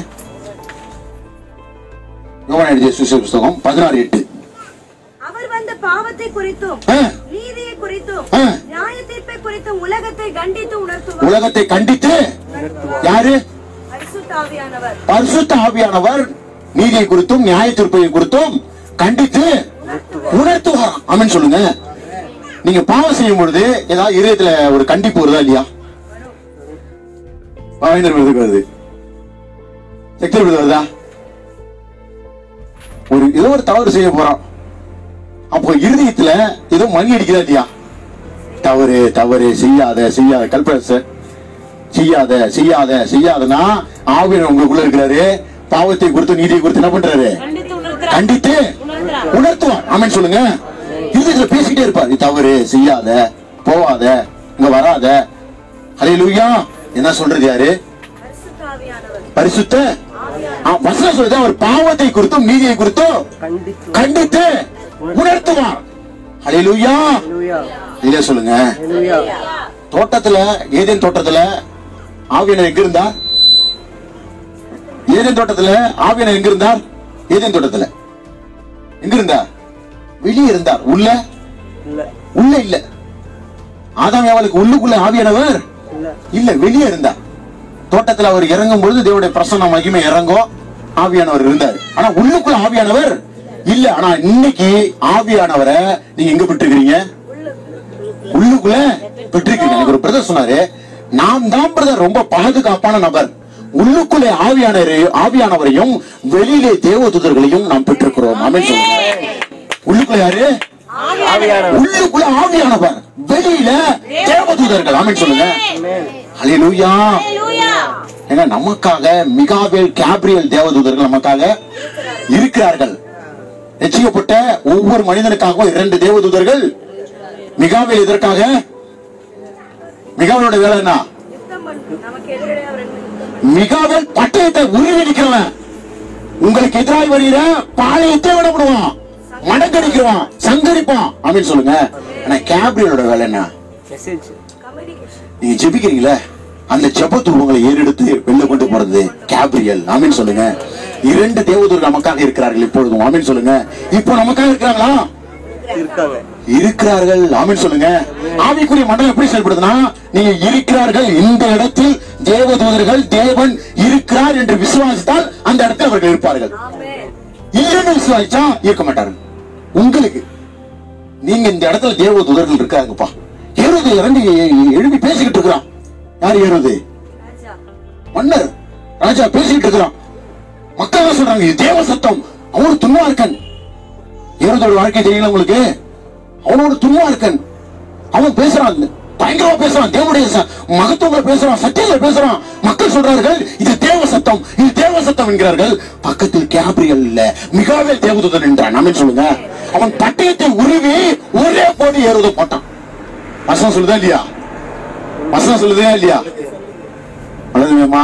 யோவான் எழுதிய சுவிசேஷ புஸ்தகம் பதினாறு எட்டு அவர் வந்த பாவத்தை குறித்தும் ஆ, நீதியை குறித்தும் ஆ. நியாய தீர்ப்பை குறித்தும் உலகத்தை கண்டித்து உணர்த்துவார் உலகத்தை கண்டித்து யாரு பரிசுத்தாவியானவர் பரிசுத்த ஆவியானவர் நீதியை குறித்தும் நியாய தீர்ப்பை குறித்தும் கண்டித்து உணர்த்துவார் ஆமென் சொல்லுங்க நீங்க பாவம் செய்யும் பொழுது ஏதாவது இதயத்துல ஒரு கண்டிப்பு வருதா இல்லையா பாவேந்தர் விருதுக்கு வருது சக்தி விருது வருதா ஒரு ஏதோ ஒரு தவறு செய்ய போறோம் அப்போ இருதயத்துல ஏதோ மணி அடிக்குதா இல்லையா தவறு தவறு செய்யாத செய்யாத கல்பரசர் செய்யாத செய்யாத செய்யாதனா ஆவியர் உங்களுக்குள்ள இருக்கிறாரு பாவத்தை குறித்து நீதியை குறித்து என்ன பண்றாரு கண்டித்து உணர்த்துறார் கண்டித்து உணர்த்துறார் உணர்த்துவார் ஆமென் சொல்லுங்க இதுல பேசிக்கிட்டே இருப்பார் நீ தவறு செய்யாத போவாத இங்க வராத ஹalleluya என்ன சொல்றது யாரு பரிசுத்தாவியானவர் பரிசுத்த ஆ, வசனம் சொல்றது அவர் பாவத்தை குறித்தும் நீதியை குறித்தும் கண்டித்து கண்டித்து உணர்த்துவார் ஹalleluya ஹalleluya இல்ல சொல்லுங்க ஹalleluya தோட்டத்துல ஏதேன் தோட்டத்துல ஆவியனர் எங்க இருந்தார் ஏதேன் தோட்டத்துல ஆவியனர் எங்க இருந்தார் ஏதேன் தோட்டத்துல எங்க இருந்தார் வெளியே இருந்தார் உள்ள இல்ல உள்ள இல்ல ஆதாம் ஏவாளுக்கு உள்ளுக்குள்ள ஆவியானவர் இல்ல இல்ல வெளியே இருந்தார் தோட்டத்துல அவர் இறங்கும் பொழுது தேவனுடைய பிரசன்ன மகிமை இறங்கும் ஆவியானவர் இருந்தார் ஆனா உள்ளுக்குள்ள ஆவியானவர் இல்ல ஆனா இன்னைக்கு ஆவியானவரை நீங்க எங்க பெற்றிருக்கீங்க உள்ளுக்குள்ள பெற்றிருக்கீங்க எனக்கு ஒரு பிரதர் சொன்னாரு நாம் தான் பிரதர் ரொம்ப பாதுகாப்பான நபர் உள்ளுக்குள்ளே ஆவியானவரை ஆவியானவரையும் வெளியிலே தேவதூதர்களையும் நாம் பெற்றிருக்கிறோம் ஆமென் சொல்லுங்க உள்ளுக்குள்ள யாரு ஆவியானவர் உள்ளுக்குள்ள ஆவியானவர் வெளியில தேவதூதர்கள் ஆமென் சொல்லுங்க ஆமென் ஹalleluya ஹalleluya ஏங்க நமக்காக மிகாவேல் கேப்ரியல் தேவதூதர்கள் நமக்காக இருக்கிறார்கள் ரட்சிக்கப்பட்ட ஒவ்வொரு மனிதனுக்காகவும் இரண்டு தேவதூதர்கள் மிகாவேல் எதற்காக மிகாவேலோட வேலை என்ன யுத்தம் பண்ணு நமக்கு எதிரே அவர் என்ன யுத்தம் பண்ணு. மிகாவேல் பட்டயத்தை உருவடிக்கிறவன் உங்களுக்கு எதிராக வருகிற பாளையத்தை விடப்படுவான் மடக்கடிக்கிறவான் சங்கரிப்பான் அப்படின்னு சொல்லுங்க ஆனா கேப்ரியலோட வேலை என்ன மெசேஜ் கம்யூனிகேஷன் நீங்க ஜெபிக்கிறீங்களே அந்த ஜெபத்து உங்களை ஏறெடுத்து வெளில கொண்டு போறது கேப்ரியல் ஆமீன் சொல்லுங்க இரண்டு தேவதூர்கள் நமக்காக இருக்கிறார்கள் இப்பொழுதும் ஆமீன் சொல்லுங்க இப்போ நமக்காக இருக்கிறாங்களா இருக்காங்க இருக்கிறார்கள் ஆமீன் சொல்லுங்க ஆவிக்குரிய மண்டலம் எப்படி செயல்படுதுன்னா நீங்க இருக்கிறார்கள் இந்த இடத்தில் தேவதூதர்கள் தேவன் இருக்கிறார் என்று விசுவாசித்தால் அந்த இடத்தில் அவர்கள் இருப்பார்கள் ஆமென் இல்லைன்னு விசுவாசிச்சா இருக்க மாட்டார்கள் உங்களுக்கு நீங்க இந்த இடத்துல தேவதூதர்கள் இருக்காங்கப்பா ஏறுது இறங்கி எழுப்பி பேசிக்கிட்டு இருக்கிறான் யார் ஏறுது ராஜா மன்னர் ராஜா பேசிக்கிட்டு இருக்கிறான் மக்கள் என்ன சொல்றாங்க இது தேவ சத்தம் அவனோட துன்மார்க்கன் ஏறுதோட வாழ்க்கை தெரியல உங்களுக்கு அவனோட துன்மார்க்கன் அவன் பேசுறான் பயங்கரமா பேசுறான் தேவனுடைய ச- மகத்துவங்களை பேசுறான் சத்தியங்களை பேசுறான் மக்கள் சொல்றார்கள் இது தேவ சத்தம் இது தேவ சத்தம் என்கிறார்கள் பக்கத்தில் கேப்ரியல் இல்ல மிகாவேல் தேவதூதன் என்றான் நம்ம சொல்லுங்க அவன் பட்டயத்தை உருவி ஒரே போட்டு ஏறுத போட்டான் வசனம் சொல்லுதா இல்லையா வசனம் சொல்லுதா இல்லையா வளருமேமா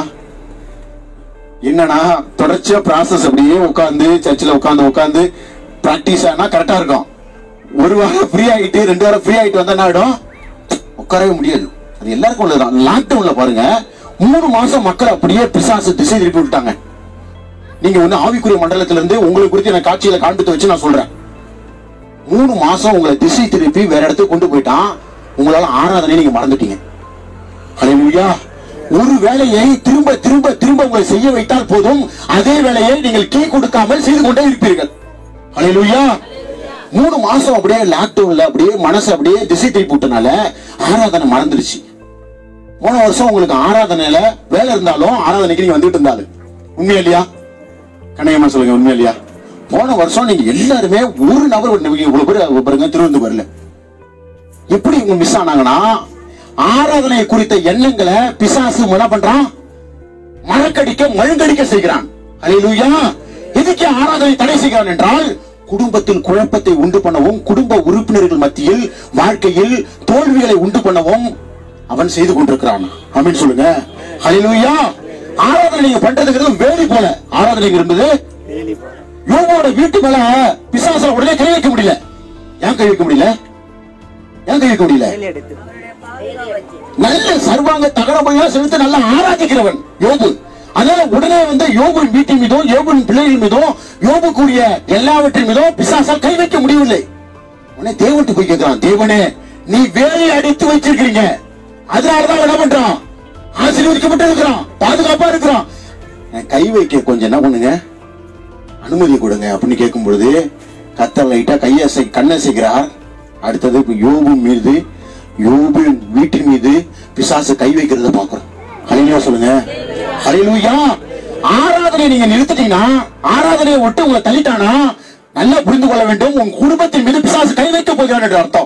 என்னன்னா தொடர்ச்சியா ப்ராசஸ் அப்படியே உட்காந்து சர்ச்சில் உட்காந்து உட்காந்து பிராக்டிஸ் ஆனா கரெக்டா இருக்கும் ஒரு வாரம் ஃப்ரீ ஆயிட்டு ரெண்டு வாரம் ஃப்ரீ ஆயிட்டு வந்தா என்ன ஆயிடும் உட்காரவே முடியாது அது எல்லாருக்கும் உள்ளதுதான் லாக்டவுன்ல பாருங்க மூணு மாசம் மக்கள் அப்படியே பிசாசு திசை திருப்பி விட்டாங்க நீங்க ஒண்ணு ஆவிக்குரிய மண்டலத்துல இருந்து உங்களை குறித்து எனக்கு காட்சியில காண்பித்து வச்சு நான் சொல்றேன் மூணு மாசம் உங்களை திசை திருப்பி வேற இடத்துக்கு கொண்டு போயிட்டான் உங்களால ஆராதனை நீங்க மறந்துட்டீங்க ஹalleluya ஒரு வேலையை திரும்ப திரும்ப திரும்ப உங்களை செய்ய வைத்தால் போதும் அதே வேலையை நீங்கள் கீ கொடுக்காமல் செய்து கொண்டே இருப்பீர்கள் ஹalleluya மூணு மாசம் அப்படியே லாக்டவுன்ல அப்படியே மனசு அப்படியே திசை திருப்பி விட்டனால ஆராதனை மறந்துருச்சு போன வருஷம் உங்களுக்கு ஆராதனையில வேலை இருந்தாலும் ஆராதனைக்கு நீங்க வந்துட்டு இருந்தாலும் உண்மையா இல்லையா கண்ணையம்மா சொல்லுங்க உண்மையா இல்லையா போன வருஷம் நீங்க எல்லாருமே ஒரு நபர் இவ்வளவு பேர் பாருங்க திருவனந்தபுரம்ல எப்படி இவங்க மிஸ் ஆனாங்கன்னா ஆராதனை குறித்த எண்ணங்களை பிசாசு என்ன பண்றான் மறக்கடிக்க மழுங்கடிக்க செய்கிறான் அல்லேலூயா எதுக்கு ஆராதனை தடை செய்கிறான் என்றால் குடும்பத்தில் குழப்பத்தை உண்டு பண்ணவும் குடும்ப உறுப்பினர்கள் மத்தியில் வாழ்க்கையில் தோல்விகளை உண்டு பண்ணவும் அவன் செய்து கொண்டிருக்கிறான் அப்படின்னு சொல்லுங்க ஹalleluya ஆராதனை நீங்க பண்றதுங்கிறது வேலி போல ஆராதனை இருந்தது வேலி போல யோபோட வீட்டு மேல பிசாசுல உடனே கை வைக்க முடியல ஏன் கை வைக்க முடியல ஏன் கை வைக்க முடியல வேலி எடுத்து நல்ல சர்வாங்க தகனமையா செலுத்த நல்ல ஆராதிக்கிறவன் யோபு அதனால உடனே வந்து யோபுவின் வீட்டின் மீதும் யோபுவின் பிள்ளைகள் மீதும் யோபுக்குரிய எல்லாவற்றின் மீதும் பிசாசால் கை வைக்க முடியவில்லை உடனே தேவன்ட்டு போய் கேட்கிறான் தேவனே நீ வேலை அடித்து வச்சிருக்கீங்க அதனாலதான் அவன் என்ன பண்றான் ஆசீர்வதிக்கப்பட்டு இருக்கிறான் பாதுகாப்பா இருக்கிறான் நான் கை வைக்க கொஞ்சம் என்ன பண்ணுங்க அனுமதி கொடுங்க அப்படின்னு கேட்கும் பொழுது கத்தர் லைட்டா கையை அசை கண்ணை அசைக்கிறார் அடுத்தது இப்ப யோபு மீது யோபு வீட்டின் மீது பிசாசு கை வைக்கிறத பாக்குறோம் ஹalleluya சொல்லுங்க ஹalleluya ஆராதனை நீங்க நிறுத்திட்டீங்கன்னா ஆராதனையை விட்டு உங்களை தள்ளிட்டானா நல்லா புரிந்து கொள்ள வேண்டும் உங்க குடும்பத்தின் மீது பிசாசு கை வைக்க போகிறான் என்று அர்த்தம்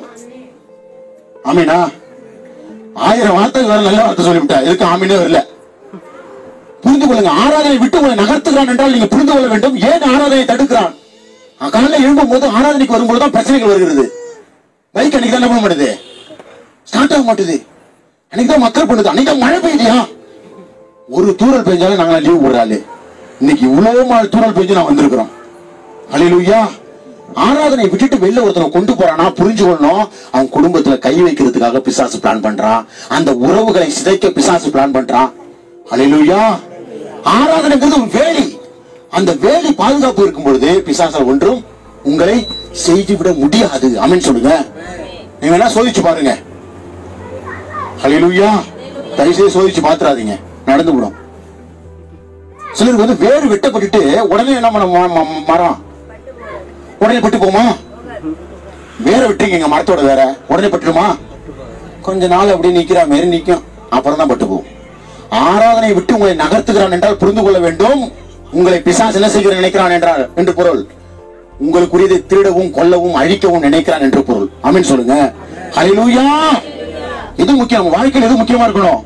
ஆமீனா ஆயிரம் வார்த்தை வேற நல்ல வார்த்தை சொல்லிவிட்டா இதுக்கு ஆமீனே வரல புரிந்து கொள்ளுங்க ஆராதனை விட்டு உங்களை நகர்த்துகிறான் என்றால் நீங்க புரிந்து கொள்ள வேண்டும் ஏன் ஆராதனை தடுக்கிறான் அஹ் காலையில எழும்பும் போது ஆராதனைக்கு வரும்போது தான் பிரச்சனைகள் வருகிறது பைக் அன்னைக்கு தான் என்ன பண்ண மாட்டேது ஸ்டார்ட் ஆக மாட்டுது அன்னைக்கு தான் மக்கள் பண்ணுது அன்னைக்கு தான் மழை பெய்யுதியா ஒரு தூரல் பெஞ்சாலும் நாங்க லீவ் போடுறாள் இன்னைக்கு இவ்வளவு மழை தூரல் பெஞ்சு நான் வந்திருக்கிறோம் ஹalleluya ஆராதனை விட்டுட்டு வெளில ஒருத்தனை கொண்டு போறானா புரிஞ்சு கொள்ளணும் அவன் குடும்பத்துல கை வைக்கிறதுக்காக பிசாசு பிளான் பண்றான் அந்த உறவுகளை சிதைக்க பிசாசு பிளான் பண்றான் ஹalleluya ஆராதனைங்கிறது ஒரு வேலி அந்த வேலி பாதுகாப்பு இருக்கும் பொழுது பிசாசால் ஒன்றும் உங்களை செய்து விட முடியாது அமீன் சொல்லுங்க நீங்க வேணா சோதிச்சு பாருங்க ஹalleluya தயவுசெய்து சோதிச்சு பாத்துறாதீங்க நடந்து விடும் சிலருக்கு வந்து வேறு வெட்டப்பட்டுட்டு உடனே என்ன பண்ண ம- ம- மரம் உடனே பட்டு போமா வேற விட்டுருக்கீங்க மரத்தோட வேற உடனே பட்டுருமா கொஞ்ச நாள் அப்படியே நிக்கிற மாதிரி நிக்கும் அப்புறம் தான் பட்டு போகும் ஆராதனை விட்டு உங்களை நகர்த்துகிறான் என்றால் புரிந்து கொள்ள வேண்டும் உங்களை பிசாசு என்ன செய்கிற நினைக்கிறான் என்றால் என்று பொருள் உங்களுக்குரியதை திருடவும் கொல்லவும் அழிக்கவும் நினைக்கிறான் என்று பொருள் ஆமென் சொல்லுங்க ஹalleluya இது முக்கியம் நம்ம வாழ்க்கையில் எது முக்கியமா இருக்கணும்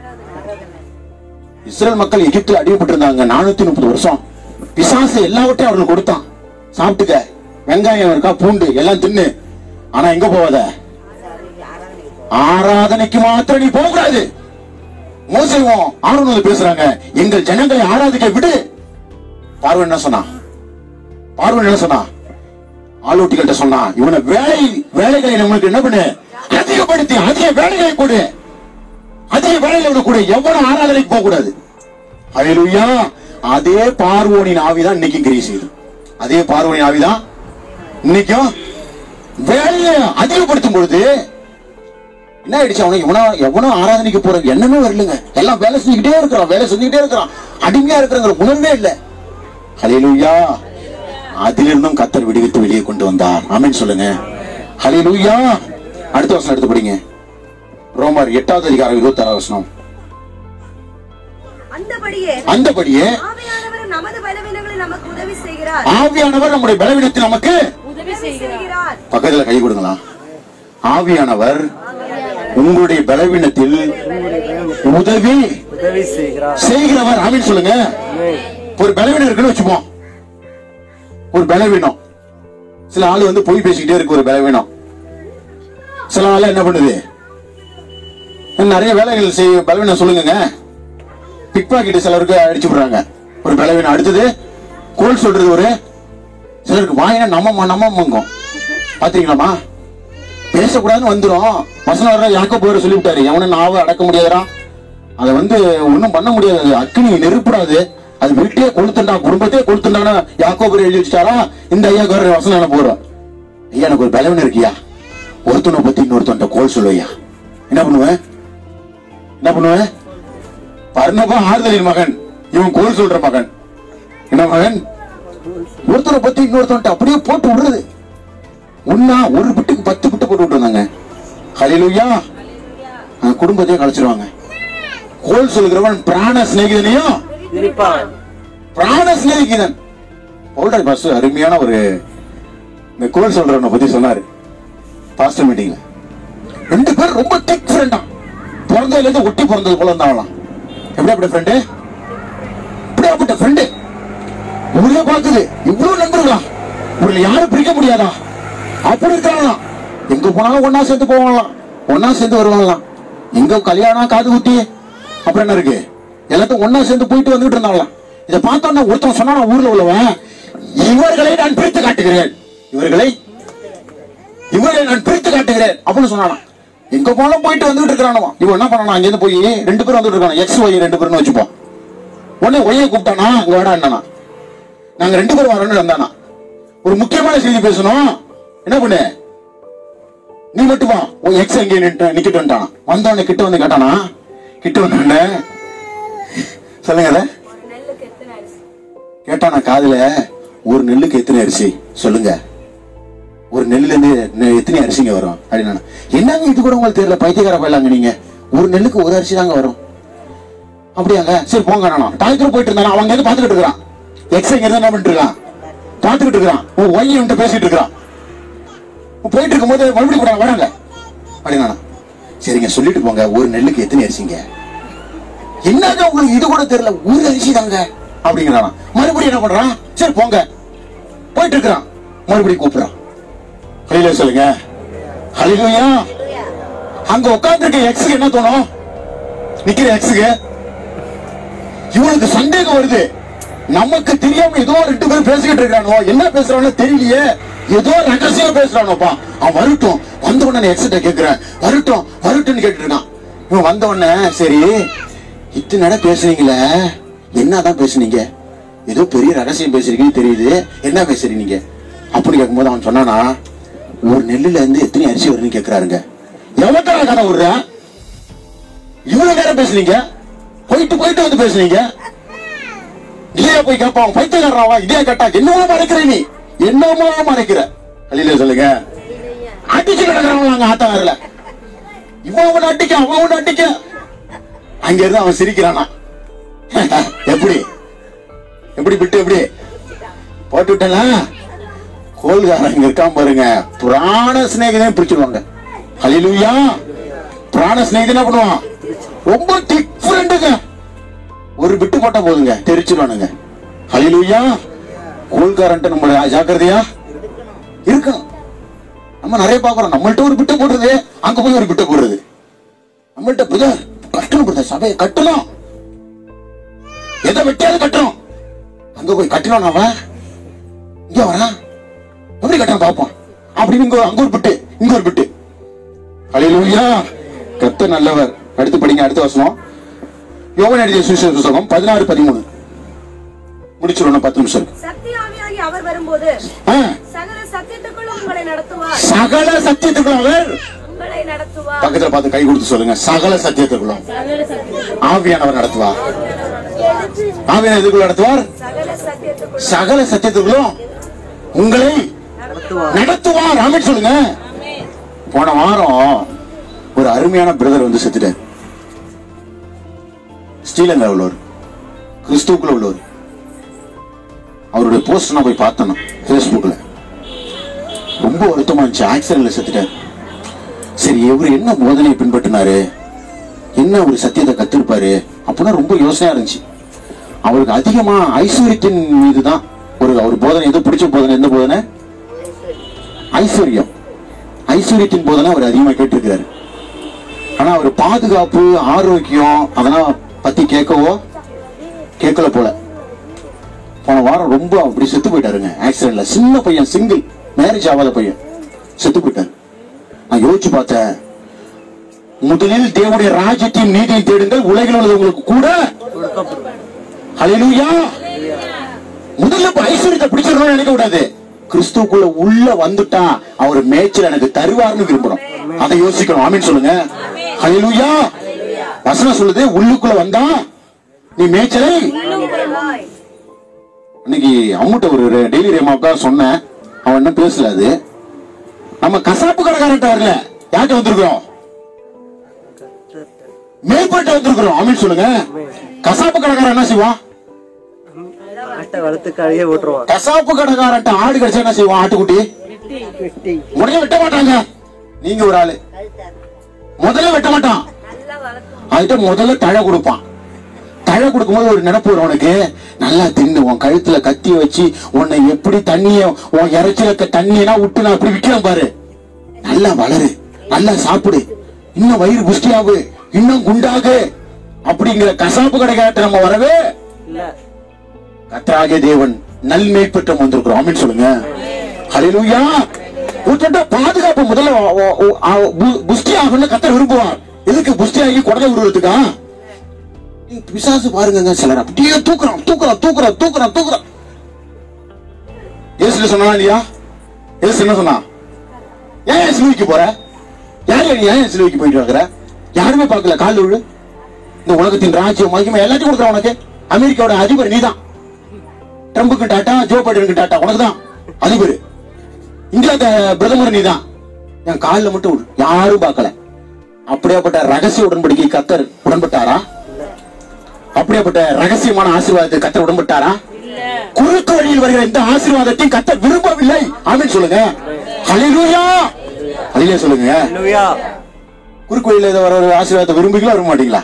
இஸ்ரேல் மக்கள் எகிப்தில் அடிமைப்பட்டிருந்தாங்க நானூத்தி முப்பது வருஷம் பிசாசு எல்லாவற்றையும் அவர்களுக்கு கொடுத்தான் சாப்பிட்டுக்க வெங்காயம் இருக்கா பூண்டு எல்லாம் தின்னு ஆனா எங்க போவாத ஆராதனைக்கு மாத்திரம் நீ போக கூடாது மோசையும் ஆர்வம் வந்து பேசுறாங்க எங்கள் ஜனங்களை ஆராதிக்க விடு பார்வன் என்ன சொன்னா பார்வன் என்ன சொன்னா ஆலோட்டிகள்ட்ட சொன்னா இவனை வேலை வேலைகளை நம்மளுக்கு என்ன பண்ணு அதிகப்படுத்தி அதிக வேலைகளை கொடு அதிக வேலைகளை கொடு எவ்வளவு ஆராதனைக்கு போக கூடாது ஹalleluya அதே பார்வோனின் ஆவிதான் இன்னைக்கு கிரியை செய்யுது அதே பார்வோனின் ஆவிதான் இன்னைக்கும் வேலையை அதிகப்படுத்தும் பொழுது என்ன ஆயிடுச்சு அவனுக்கு எவனோ எவனோ ஆராதனைக்கு போற எண்ணமே வரலங்க எல்லாம் வேலை செஞ்சுக்கிட்டே இருக்கிறான் வேலை செஞ்சுக்கிட்டே இருக்கிறான் அடிமையா இருக்கிறங்கிற உணர்வே இல்ல ஹalleluya அதிலிருந்தும் கத்தர் விடுவித்து வெளியே கொண்டு வந்தார் ஆமென் சொல்லுங்க ஹalleluya அடுத்த வசனம் எடுத்து படிங்க ரோமர் எட்டாவது அதிகாரம் இருபத்தாறாவது வசனம் அந்தபடியே அந்தபடியே ஆவியானவர் நமது பலவீனங்களில் நமக்கு உதவி செய்கிறார் ஆவியானவர் நம்முடைய பலவீனத்தில் நமக்கு உதவி செய்கிறார் செய்கிறார் பக்கத்துல கை கொடுங்களா ஆவியானவர் உங்களுடைய பலவீனத்தில் உதவி உதவி செய்கிறார் செய்கிறவர் ஆமீன் சொல்லுங்க ஆமென். ஒரு பலவீனம் இருக்குன்னு வச்சுப்போம் ஒரு பலவீனம் சில ஆளு வந்து பொய் பேசிக்கிட்டே இருக்கு ஒரு பலவீனம் சில ஆளு என்ன பண்ணுது நிறைய வேலைகள் செய்ய பலவீனம் சொல்லுங்க பிக் பாக்கெட் சிலருக்கு அடிச்சு விடுறாங்க ஒரு பலவீனம் அடுத்தது கோல் சொல்றது ஒரு சிலருக்கு வாயினா நம்ம நம்ம மங்கும் பாத்தீங்களாமா பேசக்கூடாதுன்னு வந்துரும் வசனம் வர யாக்கோ போயிட சொல்லிவிட்டாரு எவனும் நாவை அடக்க முடியாதுடா அதை வந்து ஒண்ணும் பண்ண முடியாது அது அக்னி நெருப்படாது அது வீட்டையே கொளுத்துண்டா குடும்பத்தையே கொளுத்துண்டான்னு யாக்கோபுரம் எழுதி வச்சுட்டாரா இந்த ஐயா கார வசனம் என்ன போறோம் ஐயா எனக்கு ஒரு பலவீனம் இருக்கியா ஒருத்தனை பத்தி இன்னொருத்தன்ட்ட கோல் சொல்லுவையா என்ன பண்ணுவேன் என்ன பண்ணுவேன் பர்ணபா ஆறுதலின் மகன் இவன் கோல் சொல்ற மகன் என்ன மகன் ஒருத்தனை பத்தி இன்னொருத்தன்ட்ட அப்படியே போட்டு விடுறது ஒன்னா ஒரு பிட்டுக்கு பத்து பிட்டு போட்டு விட்டுருந்தாங்க ஹலிலுயா குடும்பத்தையும் கழிச்சிருவாங்க கோல் சொல்கிறவன் பிராண சிநேகிதனையும் பிரிப்பான் பிராண சிநேகிதன் பவுல்டர் பாஸ் அருமையான ஒரு இந்த கோல் சொல்றவனை பத்தி சொன்னாரு பாஸ்டர் மீட்டிங்ல ரெண்டு பேரும் ரொம்ப திக் ஃப்ரெண்டா பிறந்ததுல இருந்து ஒட்டி பிறந்தது போல இருந்தாங்களாம் எப்படி அப்படி ஃப்ரெண்டு இப்படியாப்பட்ட ஃப்ரெண்டு ஊரே பார்க்குது இவ்வளவு நண்பர்களா ஊர்ல யாரும் பிரிக்க முடியாதா அப்படி இருக்காங்களாம் எங்க போனாலும் ஒன்னா சேர்ந்து போவாங்களாம் ஒன்னா சேர்ந்து வருவாங்களாம் எங்க கல்யாணம் காது குத்தி அப்புறம் என்ன இருக்கு எல்லாத்தையும் ஒண்ணா சேர்ந்து போயிட்டு வந்துட்டு இருந்தாங்களாம் இதை பார்த்தோன்னா ஒருத்தன் சொன்னா ஊர்ல உள்ளவன் இவர்களை நான் பிரித்து காட்டுகிறேன் இவர்களை இவர்களை நான் பிரித்து காட்டுகிறேன் அப்படின்னு சொன்னானாம் எங்க போனாலும் போயிட்டு வந்துட்டு இருக்கிறானவா இவன் என்ன பண்ணானா அங்க இருந்து போய் ரெண்டு பேரும் வந்துட்டு இருக்கான எக்ஸ் ஒய் ரெண்டு பேரும் வச்சுப்போம் உடனே ஒய்யை கூப்பிட்டானா இங்க வாடா என்னன்னா நாங்க ரெண்டு பேரும் வரோம்னு வந்தானா ஒரு முக்கியமான செய்தி பேசணும் என்ன பண்ணு நீ மட்டும் வா உன் எக்ஸ் எங்கே நின்று நிக்கிட்டு வந்துட்டானா வந்தவன கிட்ட வந்து கேட்டானா கிட்ட வந்தோடனே சொல்லுங்க அதை கேட்டானா காதுல ஒரு நெல்லுக்கு எத்தனை அரிசி சொல்லுங்க ஒரு நெல்லுல இருந்து நெ- எத்தனை அரிசிங்க வரும் அப்படின்னா என்னங்க இது கூட உங்களுக்கு தெரியல பைத்தியக்கார போயிடலாங்க நீங்க ஒரு நெல்லுக்கு ஒரு அரிசி தாங்க வரும் அப்படியாங்க சரி போங்க நானும் டாக்டர் போயிட்டு இருந்தானா அவங்க வந்து பாத்துக்கிட்டு இருக்கான் எக்ஸ் இங்க இருந்து என்ன பண்ணிட்டு இருக்கான் பாத்துக்கிட்டு இருக்கான் உன் ஒய் வந்துட்டு பேசிட்டு இருக்கான் போயிட்டு இருக்கும்போது மறுபடியும் கூட வராங்க அப்படின்னா சரிங்க சொல்லிட்டு போங்க ஒரு நெல்லுக்கு எத்தனை அரிசிங்க என்னங்க உங்களுக்கு இது கூட தெரியல ஒரு அரிசி தாங்க அப்படிங்கிறானா மறுபடியும் என்ன பண்றான் சரி போங்க போயிட்டு இருக்கிறான் மறுபடியும் கூப்பிடுறான் ஹலில சொல்லுங்க ஹலிலுயா அங்க உட்கார்ந்து எக்ஸுக்கு என்ன தோணும் நிக்கிற எக்ஸுக்கு இவனுக்கு சந்தேகம் வருது நமக்கு தெரியாம ஏதோ ரெண்டு பேரும் பேசிக்கிட்டு இருக்கானோ என்ன பேசுறானோ தெரியலையே ஏதோ ரகசியம் பேசுறானோப்பா அவன் வரட்டும் வந்த உடனே எக்ஸிட்ட கேக்குறேன் வரட்டும் வரட்டும்னு கேட்டு இருக்கான் இவன் வந்த உடனே சரி இத்தனை நேரம் பேசுனீங்களே என்னதான் பேசுனீங்க ஏதோ பெரிய ரகசியம் பேசுறீங்கன்னு தெரியுது என்ன பேசுறீங்க நீங்க அப்படி கேட்கும்போது அவன் சொன்னானா ஒரு நெல்லுல இருந்து எத்தனை அரிசி வருதுன்னு கேக்குறாருங்க எவ்வளவு கதை விடுற இவ்வளவு நேரம் பேசுனீங்க போயிட்டு போயிட்டு வந்து பேசுனீங்க இல்லையா போய் கேட்பான் பைத்தியக்காரவா இதே கேட்டா என்னவோ மறைக்கிற நீ என்னமோ மறைக்கிற அழியில சொல்லுங்க அடிச்சு கிடக்குறவங்க ஆத்தாரில் இவன் அவன் அடிக்க அவன் அவன் அடிக்க அங்க இருந்து அவன் சிரிக்கிறானா எப்படி எப்படி விட்டு எப்படி போட்டு விட்டல கோல்காரன் இங்க இருக்கான் பாருங்க புராண சிநேகிதன் பிரிச்சுடுவாங்க ஹலிலுயா புராண சிநேகிதன் என்ன பண்ணுவான் ரொம்ப டிஃபரெண்ட்டுங்க ஒரு பிட்டு போட்டா போதுங்க தெரிச்சிருவானுங்க ஹலிலுயா கோல்காரன்ட்டு நம்ம ஜாக்கிரதையா இருக்கணும் நம்ம நிறைய பாக்குறோம் நம்மள்ட்ட ஒரு பிட்டு போடுறது அங்க போய் ஒரு பிட்டு போடுறது நம்மள்ட்ட பிரதர் கட்டணும் பிரதர் சபையை கட்டணும் எதை வெட்டியாவது கட்டணும் அங்க போய் கட்டணும் அவன் இங்க வரான் எப்படி கட்டணும் பாப்போம் அப்படின்னு இங்க அங்க ஒரு பிட்டு இங்க ஒரு பிட்டு ஹalleluya கர்த்தர் நல்லவர் அடுத்து படிங்க அடுத்த வசனம் யோகன் எழுதிய சுவிசேஷ புத்தகம் பதினாறு பதிமூணு முடிச்சிடணும் பத்து நிமிஷம் இருக்கு. சத்தியாவியாகி அவர் வரும்போது ஆ, சகல சத்தியத்துக்குள்ளும் உங்களை நடத்துவார் சகல சத்தியத்துக்குள்ள அவர் உங்களை நடத்துவார் பக்கத்துல பார்த்து கை கொடுத்து சொல்லுங்க சகல சத்தியத்துக்குள்ள ஆவியானவர் நடத்துவார் ஆவியான எதுக்குள்ள நடத்துவார் சகல சத்தியத்துக்குள் சகல சத்தியத்துக்குள்ளும் உங்களை நடத்துவார் ஆமென் சொல்லுங்க போன வாரம் ஒரு அருமையான பிரதர் வந்து செத்துட்டார் ஸ்ரீலங்கா உள்ளவர் கிறிஸ்துக்குள்ள உள்ளவர் அவருடைய போஸ்ட் நான் போய் பார்த்தேன் ஃபேஸ்புக்ல ரொம்ப வருத்தமா இருந்துச்சு ஆக்சிடென்ட்ல செத்துட்டார் சரி இவர் என்ன போதனையை பின்பற்றினாரு என்ன ஒரு சத்தியத்தை கத்திருப்பாரு அப்படின்னா ரொம்ப யோசனையா இருந்துச்சு அவருக்கு அதிகமா ஐஸ்வர்யத்தின் மீதுதான் ஒரு அவர் போதனை எது பிடிச்ச போதனை எந்த போதனை ஐஸ்வர்யம் ஐஸ்வர்யத்தின் போதனை அவர் அதிகமா கேட்டிருக்கிறாரு ஆனா அவர் பாதுகாப்பு ஆரோக்கியம் அதெல்லாம் பத்தி கேட்கவோ கேட்கல போல போன வாரம் ரொம்ப அப்படி செத்து போயிட்டாருங்க ஆக்சிடென்ட்ல சின்ன பையன் சிங்கிள் மேரேஜ் ஆகாத பையன் செத்து போயிட்டாரு நான் யோசிச்சு பார்த்தேன் முதலில் தேவனுடைய ராஜ்யத்தையும் நீதியை தேடுங்கள் உலகில் உள்ளவங்களுக்கு கூட ஹalleluya முதல்ல இப்ப ஐஸ்வர்யத்தை பிடிச்சிடணும்னு நினைக்க கூடாது கிறிஸ்துக்குள்ள உள்ள வந்துட்டா அவர் மேய்ச்சல் எனக்கு தருவார்னு விரும்பணும் அதை யோசிக்கணும் ஆமீன் சொல்லுங்க ஹalleluya வசனம் சொல்லுது உள்ளுக்குள்ள வந்தா நீ மேய்ச்சலை இன்னைக்கு அம்முட்ட ஒரு டெய்லி ரேமாவுக்கா சொன்னேன் அவன் என்ன பேசல அது நம்ம கசாப்பு கடைக்காரன்ட்ட வரல யார்கிட்ட வந்திருக்கிறோம் மேய்ப்பட்ட வந்திருக்கிறோம் ஆமீன் சொல்லுங்க கசாப்பு கடைக்காரன் என்ன செய்வான் ஆட்டை வளர்த்து கழுவியே போட்டுருவான் கசாப்பு கடைக்காரன்ட்ட ஆடு கிடைச்சா என்ன செய்வான் ஆட்டுக்குட்டி வெட்டி உடனே வெட்ட மாட்டாங்க நீங்க ஒரு ஆளு முதல்ல வெட்ட மாட்டான் அதுகிட்ட முதல்ல தழை கொடுப்பான் தழை கொடுக்கும்போது ஒரு நினைப்பு வரும் உனக்கு நல்லா தின்னு உன் கழுத்துல கத்தி வச்சு உன்னை எப்படி தண்ணிய உன் இறைச்சில இருக்க தண்ணியெல்லாம் விட்டு நான் அப்படி விக்கிறேன் பாரு நல்லா வளரு நல்லா சாப்பிடு இன்னும் வயிறு புஷ்டியாகு இன்னும் குண்டாகு அப்படிங்கிற கசாப்பு கடைக்காட்ட நம்ம வரவே இல்ல கத்தராகிய தேவன் நன்மை பெற்று வந்திருக்கிறோம் ஆமென் சொல்லுங்க ஹalleluya ஒருத்தட்ட பாதுகாப்பு முதல்ல ஒ- ஒ- ஒ- அ- பு- புஷ்டி ஆகணும்னு கத்தர் விரும்புவார் எதுக்கு புஷ்டி ஆகி குடலை உருவத்துக்கா நீ பிசாசு பாருங்க சிலர் அப்படியே தூக்குறான் தூக்குறான் தூக்குறான் தூக்குறான் தூக்குறான் ஏசுல சொன்னா இல்லையா ஏசு என்ன சொன்னா ஏன் சிலுவைக்கு போற யார் நீ ஏன் சிலுவைக்கு போயிட்டு இருக்கிற யாருமே பார்க்கல கால் விழு இந்த உலகத்தின் ராஜ்யம் மகிமை எல்லாத்தையும் கொடுக்குறான் உனக்கு அமெரிக்காவோட அதிபர் நீதான் ட்ரம்புக்கு டாட்டா ஜோ பைடனுக்கு டாட்டா உனக்கு தான் அதிபர் இந்தியா பிரதமர் நீதான் என் காலில் மட்டும் விடு யாரும் பார்க்கல அப்படியாப்பட்ட ரகசிய உடன்படிக்கை கத்தர் உடன்பட்டாரா அப்படியாப்பட்ட ரகசியமான ஆசீர்வாதத்தை கத்தர் உடன்பட்டாரா குறுக்கு வழியில் வருகிற இந்த ஆசீர்வாதத்தையும் கத்தர் விரும்பவில்லை ஆமென் சொல்லுங்க ஹalleluya ஹalleluya சொல்லுங்க ஹalleluya குறுக்கு வழியில ஏதோ வர ஒரு ஆசீர்வாதத்தை விரும்புங்களா விரும்ப மாட்டீங்களா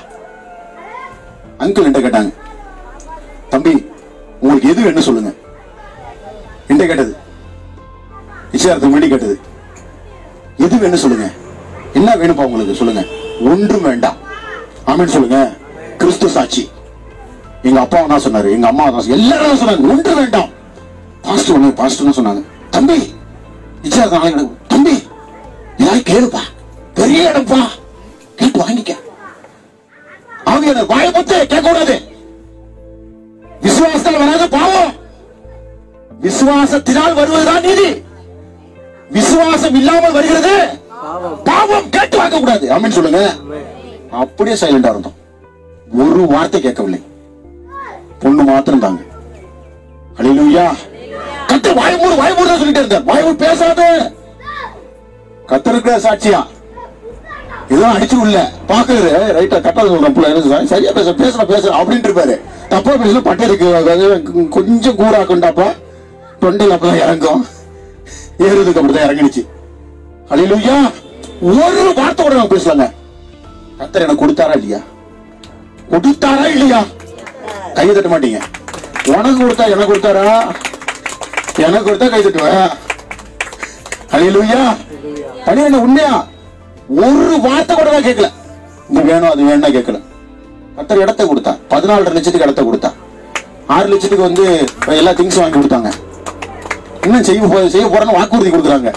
அங்கிள் என்கிட்ட கேட்டாங்க தம்பி உங்களுக்கு எது வேணும் சொல்லுங்க என்கிட்ட கேட்டது நிச்சயார்த்தம் முன்னாடி கேட்டது எது வேணும் சொல்லுங்க என்ன வேணும்ப்பா உங்களுக்கு சொல்லுங்க ஒன்றும் வேண்டாம் ஆமென் சொல்லுங்க கிறிஸ்து சாட்சி எங்க அப்பா தான் சொன்னாரு எங்க அம்மா தான் சொன்னாரு. எல்லாரும் தான் சொன்னாங்க ஒன்று வேண்டாம் பாஸ்டர் ஒண்ணு பாஸ்டர் சொன்னாங்க தம்பி நிச்சயார்த்தம் நாளைக்கு நடக்கும். தம்பி ஏதாவது கேளுப்பா பெரிய இடம்ப்பா கேட்டு வாங்கிக்க ஆவியானவர் வாயை பத்து கேட்க கூடாது விசுவாசத்தில் வராத பாவம் விசுவாசத்தினால் வருவதுதான் நீதி விசுவாசம் இல்லாமல் வருகிறது பாவம் பாவம் கேட்டு வாங்க கூடாது ஆமென் சொல்லுங்க அப்படியே சைலண்டா இருந்தோம் ஒரு வார்த்தை கேட்கவில்லை பொண்ணு மாத்திரம் தாங்க அழிலுயா கத்து வாய்மூடு வாய்மூடு சொல்லிட்டு இருந்தார் வாய்மூடு பேசாத கத்தருக்கு சாட்சியா இதெல்லாம் அடிச்சு உள்ள பாக்குறாரு ரைட்டா கட்டா சொல்றேன் புள்ள என்ன சொல்றாரு? சரியா பேச பேசுற பேசுற அப்படின்ட்டு இருப்பாரு தப்பா பேசல பட்டருக்கு அதாவது கொஞ்சம் கூறாக்குண்டாப்பா தொண்டையில் அப்பதான் இறங்கும் ஏறுறதுக்கு அப்படிதான் இறங்கிடுச்சு ஹalleluya ஒரு வார்த்தை கூட நம்ம பேசலாங்க கத்தர் எனக்கு கொடுத்தாரா இல்லையா கொடுத்தாரா இல்லையா கை தட்ட மாட்டீங்க உனக்கு கொடுத்தா எனக்கு கொடுத்தாரா எனக்கு கொடுத்தா கை தட்டுவேன் ஹalleluya பனிரெண்டு உண்மையா ஒரு வார்த்தை கூட தான் கேட்கல இது வேணும் அது வேணும்னா கேட்கல கத்தர் இடத்த கொடுத்தா பதினாலரை லட்சத்துக்கு இடத்த கொடுத்தா ஆறு லட்சத்துக்கு வந்து எல்லா திங்ஸ் வாங்கி கொடுத்தாங்க இன்னும் செய்ய போ செய்ய போறேன்னு வாக்குறுதி கொடுக்குறாங்க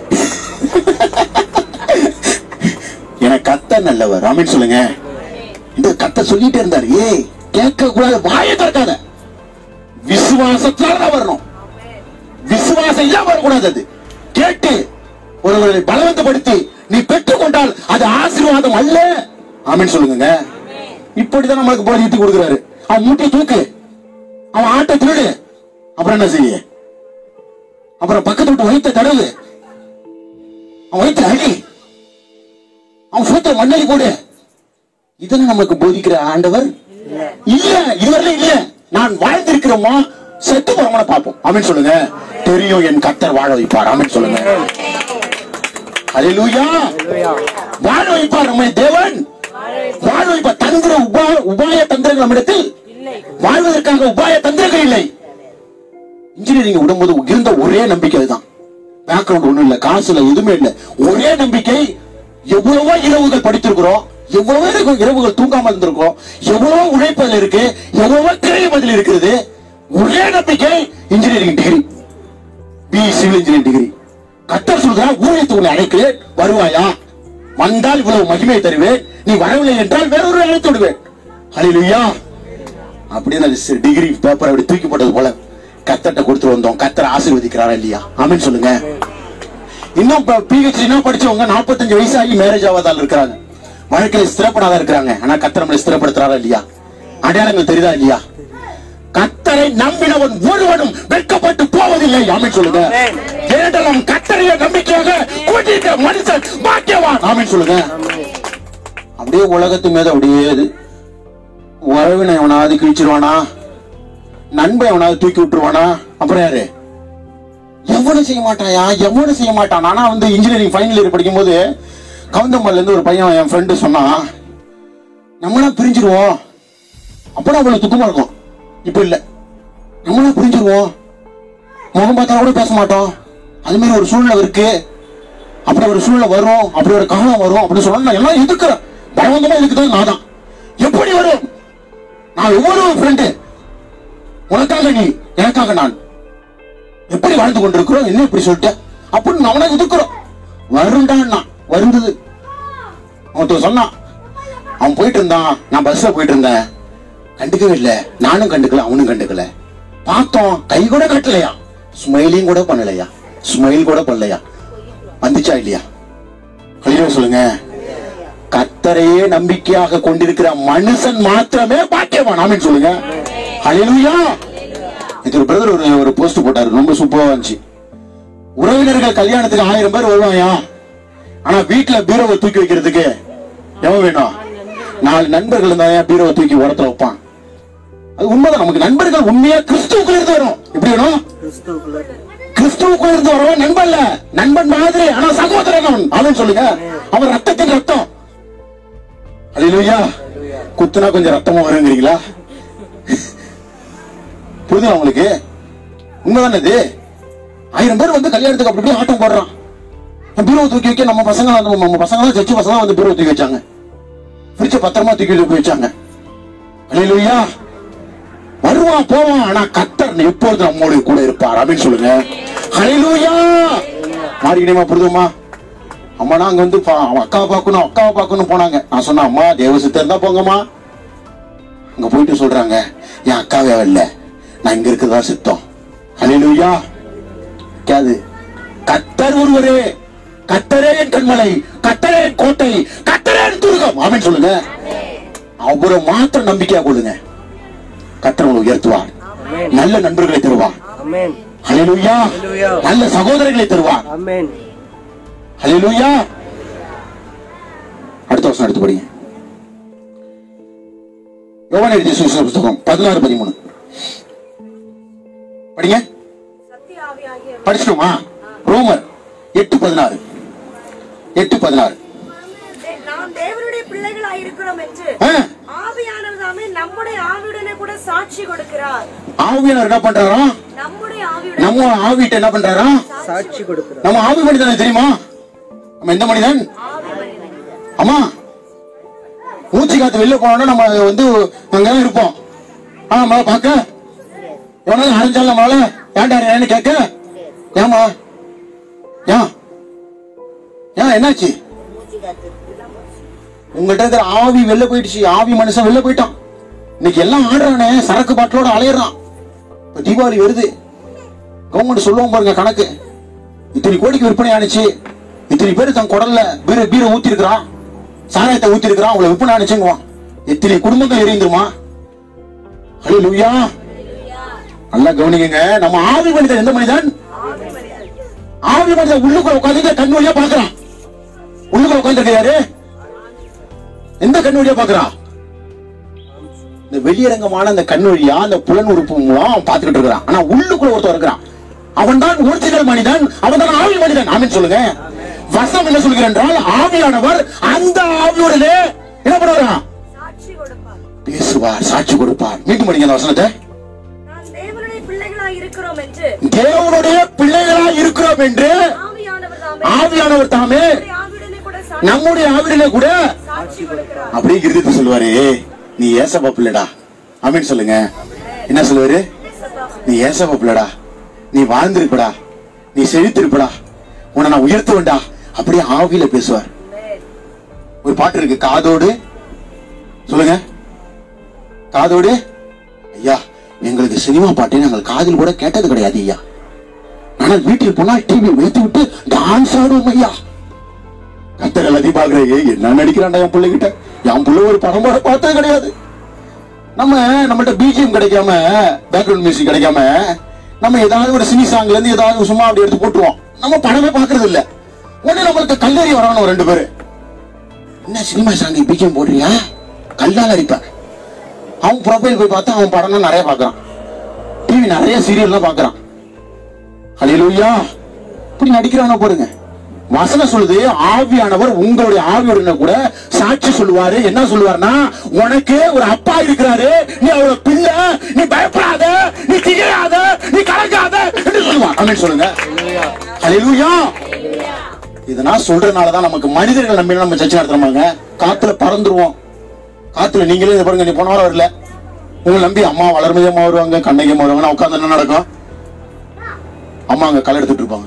எனக்கு கத்த நல்லவர் ஆமீன் சொல்லுங்க இந்த கத்த சொல்லிட்டே இருந்தாரு ஏய் கேட்க கூடாது வாயை திறக்காத விசுவாசத்தால தான் வரணும் விசுவாசம் இல்லாம வரக்கூடாது அது கேட்டு ஒருவரை பலவந்தப்படுத்தி நீ பெற்றுக்கொண்டால் அது ஆசீர்வாதம் அல்ல ஆமீன் சொல்லுங்க இப்படிதான் நம்மளுக்கு போதித்து கொடுக்குறாரு அவன் மூட்டை தூக்கு அவன் ஆட்டை திருடு அப்புறம் என்ன செய்ய அப்புறம் பக்கத்து விட்டு வயிற்ற தடவு அவன் வயிற்று அடி அவன் சூத்திர மண்ணலி போடு இதெல்லாம் நமக்கு போதிக்கிற ஆண்டவர் இல்ல இதுவரை இல்ல நான் வாழ்ந்திருக்கிறோமா செத்து போறவங்கள பார்ப்போம் அவன் சொல்லுங்க தெரியும் என் கத்தர் வாழ வைப்பார் அவன் சொல்லுங்க ஹalleluya ஹalleluya வாழ வைப்பார் நம்மை தேவன் வாழ வைப்பார் தந்திர உபாய உபாய தந்திரங்கள் நம்மிடத்தில் வாழ்வதற்காக உபாய தந்திரங்கள் இல்லை இன்ஜினியரிங் விடும்போது இருந்த ஒரே நம்பிக்கை அதுதான் பேக்ரவுண்ட் ஒண்ணும் இல்ல காசு இல்ல எதுவுமே இல்ல ஒரே நம்பிக்கை எவ்வளவோ இரவுகள் படித்திருக்கிறோம் எவ்வளவோ இருக்கு- இரவுகள் தூங்காம இருந்திருக்கோம் எவ்வளவோ உழைப்பு அதுல இருக்கு எவ்வளவோ கிரையம் அதில் இருக்கிறது ஒரே நம்பிக்கை engineering degree B civil engineering degree கத்தர் சொல்றா ஊழியத்து உன்னை அழைக்கிறேன் வருவாயா வந்தால் இவ்வளவு மகிமை தருவேன் நீ வரவில்லை என்றால் வேறொரு அழைத்து விடுவேன் ஹalleluya அப்படின்னு அது டிகிரி பேப்பர் அப்படி தூக்கி போட்டது போல கத்தட்ட கொடுத்துட்டு வந்தோம் கத்தர் ஆசீர்வதிக்கிறாரா இல்லையா ஆமென் சொல்லுங்க இன்னும் பிஹெச்டி இன்னும் படிச்சவங்க 45 வயசாகி மேரேஜ் ஆகாதால் இருக்கிறாங்க வாழ்க்கையில ஸ்திரப்படாத இருக்கிறாங்க ஆனா கத்தர் நம்மளை ஸ்திரப்படுத்துறாரா இல்லையா அடையாளங்கள் தெரியுதா இல்லையா கத்தரை நம்பினவன் ஒருவனும் வெட்கப்பட்டு போவதில்லை ஆமென் சொல்லுங்க ஏனென்றால் அவன் கத்தரைய நம்பிக்கையாக கூட்டிட்ட மனுஷன் பாக்கியவான் ஆமென் சொல்லுங்க அப்படியே உலகத்து மீது அப்படியே இது உறவினை எவனாவது கிழிச்சிருவானா நண்பன் எவனாவது தூக்கி விட்டுருவானா அப்புறம் யாரு எவனும் செய்ய மாட்டாயா எவனும் செய்ய மாட்டான் ஆனா வந்து இன்ஜினியரிங் ஃபைனல் இயர் படிக்கும்போது கவுந்தம்பல்ல இருந்து ஒரு பையன் என் ஃப்ரெண்டு சொன்னான் நம்மளா பிரிஞ்சிருவோம் அப்பதான் அவ்வளவு துக்கமா இருக்கும் இப்ப இல்ல நம்மளா பிரிஞ்சிருவோம் முகம் பார்த்தா கூட பேச மாட்டோம் அது மாதிரி ஒரு சூழ்நிலை இருக்கு அப்படி ஒரு சூழ்நிலை வரும் அப்படி ஒரு காலம் வரும் அப்படின்னு சொன்னா நான் எல்லாம் எதிர்க்கிறேன் பலவந்தமா எதுக்குதான் நான் தான் எப்படி வரும் நான் ஒவ்வொரு ஃப்ரெண்டு உனக்காக நீ எனக்காக நான் எப்படி வாழ்ந்து கொண்டிருக்கிறோம் என்ன இப்படி சொல்லிட்ட அப்படின்னு அவனை ஒதுக்குறோம் வருண்டான்னா வருந்தது அவன் சொன்னான் அவன் போயிட்டு இருந்தான் நான் பஸ்ல போயிட்டு இருந்தேன் கண்டுக்கவே இல்ல நானும் கண்டுக்கல அவனும் கண்டுக்கல பார்த்தோம் கை கூட கட்டலையா ஸ்மைலிங் கூட பண்ணலையா ஸ்மைல் கூட பண்ணலையா வந்துச்சா இல்லையா கழிவு சொல்லுங்க கத்தரையே நம்பிக்கையாக கொண்டிருக்கிற மனுஷன் மாத்திரமே பாக்கியவான் ஆமென் சொல்லுங்க ஹalleluya இது ஒரு பிரதர் ஒரு ஒரு போஸ்ட் போட்டாரு ரொம்ப சூப்பரா இருந்துச்சு உறவினர்கள் கல்யாணத்துக்கு ஆயிரம் பேர் வருவாயா ஆனா வீட்டுல பீரோவை தூக்கி வைக்கிறதுக்கு எவன் வேணும் நாலு நண்பர்கள் இருந்தா பீரோவை தூக்கி உரத்துல வைப்பான் அது உண்மைதான் நமக்கு நண்பர்கள் உண்மையா கிறிஸ்துவுக்குள்ள இருந்து வரும் எப்படி வேணும் கிறிஸ்துவுக்குள்ள கிறிஸ்துவுக்குள்ள இருந்து வரவன் நண்பன் இல்ல நண்பன் மாதிரி ஆனா சகோதரன் அவன் அவன் சொல்லுங்க அவன் ரத்தத்தின் ரத்தம் அல்லேலூயா குத்துனா கொஞ்சம் ரத்தமும் வருங்கிறீங்களா புரியுதா உங்களுக்கு உண்மைதானே இது ஆயிரம் பேர் வந்து கல்யாணத்துக்கு அப்படி இப்படி ஆட்டம் போடுறான் பீரோ தூக்கி வைக்க நம்ம பசங்க நம்ம நம்ம பசங்க தான் சச்சு பசங்க வந்து பீரோ தூக்கி வச்சாங்க பிரிச்ச பத்திரமா தூக்கி போய் வச்சாங்க அல்லேலூயா வருவான் போவான் ஆனா கத்தர் எப்பொழுது நம்மோடு கூட இருப்பார் அப்படின்னு சொல்லுங்க ஹalleluya மாறிக்கினேமா புரிதுமா அம்மானா அங்க வந்து பா- அவன் அக்காவை பார்க்கணும் அக்காவை பார்க்கணும் போனாங்க நான் சொன்னேன் அம்மா தேவ சித்தம் இருந்தா போங்கம்மா அங்க போயிட்டு சொல்றாங்க என் அக்காவே இல்ல நான் இங்க இருக்கிறதா சித்தம் ஹalleluya கேது கத்தர் ஒருவரே கத்தரே என் கண்மலை கத்தரே என் கோட்டை கத்தரே என் துருகம் ஆமென் சொல்லுங்க அவரை மாத்திரம் நம்பிக்கையா கொள்ளுங்க கத்தர் உங்களை உயர்த்துவார் நல்ல நண்பர்களை தருவார் அமேன் ஹalleluya ஹalleluya. நல்ல சகோதரர்களை தருவார் அமேன் ஹalleluya அடுத்த வருஷம் எடுத்து படிங்க யோவான் எழுதிய சுவிசேஷ புத்தகம் பதினாறு பதிமூணு படிங்க சத்திய ஆவியாகிய படிச்சிட்டோமா ரோமர் எட்டு பதினாறு எட்டு பதினாறு தே- நாம் தேவனுடைய பிள்ளைகளாய் இருக்கிறோம் என்று ஆ, ஆவியானவர் தாமே நம்முடைய ஆவியுடனே கூட சாட்சி கொடுக்கிறார் ஆவியானவர் என்ன பண்றாரா நம்முடைய ஆவியுடன் நம்ம ஆவிட்ட என்ன பண்றாரா சாட்சி கொடுக்கிறார் நம்ம ஆவி மனிதன் தெரியுமா நம்ம எந்த மனிதன் ஆமா மூச்சு காத்து வெளில போனோம்னா நம்ம வந்து அங்கதான் இருப்போம் ஆ நம்மள பார்க்க எவனாலும் அரைஞ்சாலும் நம்மளால ஏன்டா ஏன்னு கேட்க ஏமா ஏன் ஏன் என்னாச்சு உங்கள்கிட்ட இருக்கிற ஆவி வெளில போயிடுச்சு ஆவி மனுஷன் வெளில போயிட்டான் இன்னைக்கு எல்லாம் ஆடுறானே சரக்கு பாட்டிலோட அலையிறான் இப்ப தீபாவளி வருது கவர்மெண்ட் சொல்லுவோம் பாருங்க கணக்கு இத்தனை கோடிக்கு விற்பனை ஆனிச்சு இத்தனை பேர் தன் குடல்ல பீர பீரை ஊத்தி இருக்கிறான் சாராயத்தை ஊத்தி இருக்கிறான் அவங்களை விற்பனை ஆனிச்சுங்குவான் எத்தனை குடும்பங்கள் எரிந்துருமா ஹலோ லூயா நல்லா கவனிக்கங்க நம்ம ஆவி மனிதன் எந்த மனிதன் ஆவி மனிதன் உள்ளுக்குள்ள உட்காந்து கண் வழியா பாக்குறான் உள்ளுக்குள்ள உட்காந்து யாரு எந்த கண் வழியா பாக்குறான் இந்த வெளியரங்கமான அந்த கண் வழியா அந்த புலன் உறுப்பு மூலம் அவன் பார்த்துக்கிட்டு இருக்கிறான் ஆனா உள்ளுக்குள்ள ஒருத்தர் இருக்கிறான் அவன் தான் ஒரிஜினல் மனிதன் அவன் தான் ஆவி மனிதன் ஆமீன் சொல்லுங்க வசனம் என்ன சொல்கிறேன் என்றால் ஆவியானவர் அந்த ஆவியோடனே என்ன பண்ணுவாராம் சாட்சி கொடுப்பார் பேசுவார் சாட்சி கொடுப்பார் மீண்டும் படிங்க அந்த வசனத்தை நாம் தேவனுடைய பிள்ளைகளாய் இருக்கிறோம் என்று தேவனுடைய பிள்ளைகளா இருக்கிறோம் என்று ஆவியானவர் தாமே ஆவியானவர் தாமே நம்முடைய ஆவியுடனே கூட சாட்சி நம்முடைய ஆவிடனே கூட சாட்சி கொடுக்கிறார் அப்படியே இருந்துட்டு சொல்லுவாரு நீ ஏசப்பா பிள்ளைடா ஆமீன் சொல்லுங்க என்ன சொல்லுவாரு நீ ஏசப்பா பிள்ளைடா நீ வாழ்ந்திருப்படா நீ செழித்திருப்படா உன்னை நான் உயர்த்துவேன்டா அப்படியே ஆவியில பேசுவார் ஒரு பாட்டு இருக்கு காதோடு சொல்லுங்க காதோடு ஐயா எங்களுக்கு சினிமா பாட்டை நாங்கள் காதில் கூட கேட்டது கிடையாது ஐயா ஆனால் வீட்டில் போனால் டிவி வைத்து விட்டு டான்ஸ் ஆடுவோம் ஐயா கத்தர் எல்லாத்தையும் பாக்குறேன் ஏய் என்ன நடிக்கிறான்டா என் பிள்ளைகிட்ட என் பிள்ளை ஒரு படம் பாட பார்த்தது கிடையாது நம்ம நம்மள்ட்ட பிஜிஎம் கிடைக்காம பேக்ரவுண்ட் மியூசிக் கிடைக்காம நம்ம ஏதாவது ஒரு சினி சாங்ல இருந்து ஏதாவது சும்மா அப்படி எடுத்து போட்டுருவோம் நம்ம படமே பாக்குறது இல்ல உடனே நம்மளுக்கு கல்லறி வரணும் ரெண்டு பேரு என்ன சினிமா சாங் பிஜிஎம் போடுறியா கல்லால் அடிப்பேன் அவன் ப்ரொஃபைல் போய் பார்த்தா அவன் படம் நிறைய பாக்குறான் டிவி நிறைய சீரியல்லாம் பாக்குறான் ஹalleluya இப்படி நடிக்கிறானோ பாருங்க வசனம் சொல்லுது ஆவியானவர் உங்களுடைய ஆவியுடனே கூட சாட்சி சொல்லுவாரு என்ன சொல்லுவாருன்னா உனக்கு ஒரு அப்பா இருக்கிறாரு நீ அவரோட பிள்ளை நீ பயப்படாத நீ திகையாத நீ கலங்காத என்று சொல்லுவார் அப்படின்னு சொல்லுங்க ஹalleluya இதை நான் சொல்றதுனாலதான் நமக்கு மனிதர்கள் நம்பி நம்ம சர்ச்சை நடத்துறோமாங்க காத்துல பறந்துருவோம் காத்துல நீங்களே இதை பாருங்க நீ போன வாரம் வரல உங்களை நம்பி அம்மா வளர்மதி அம்மா வருவாங்க கண்ணகி அம்மா வருவாங்க உட்காந்து என்ன நடக்கும் அம்மா அங்க களை எடுத்துட்டு இருப்பாங்க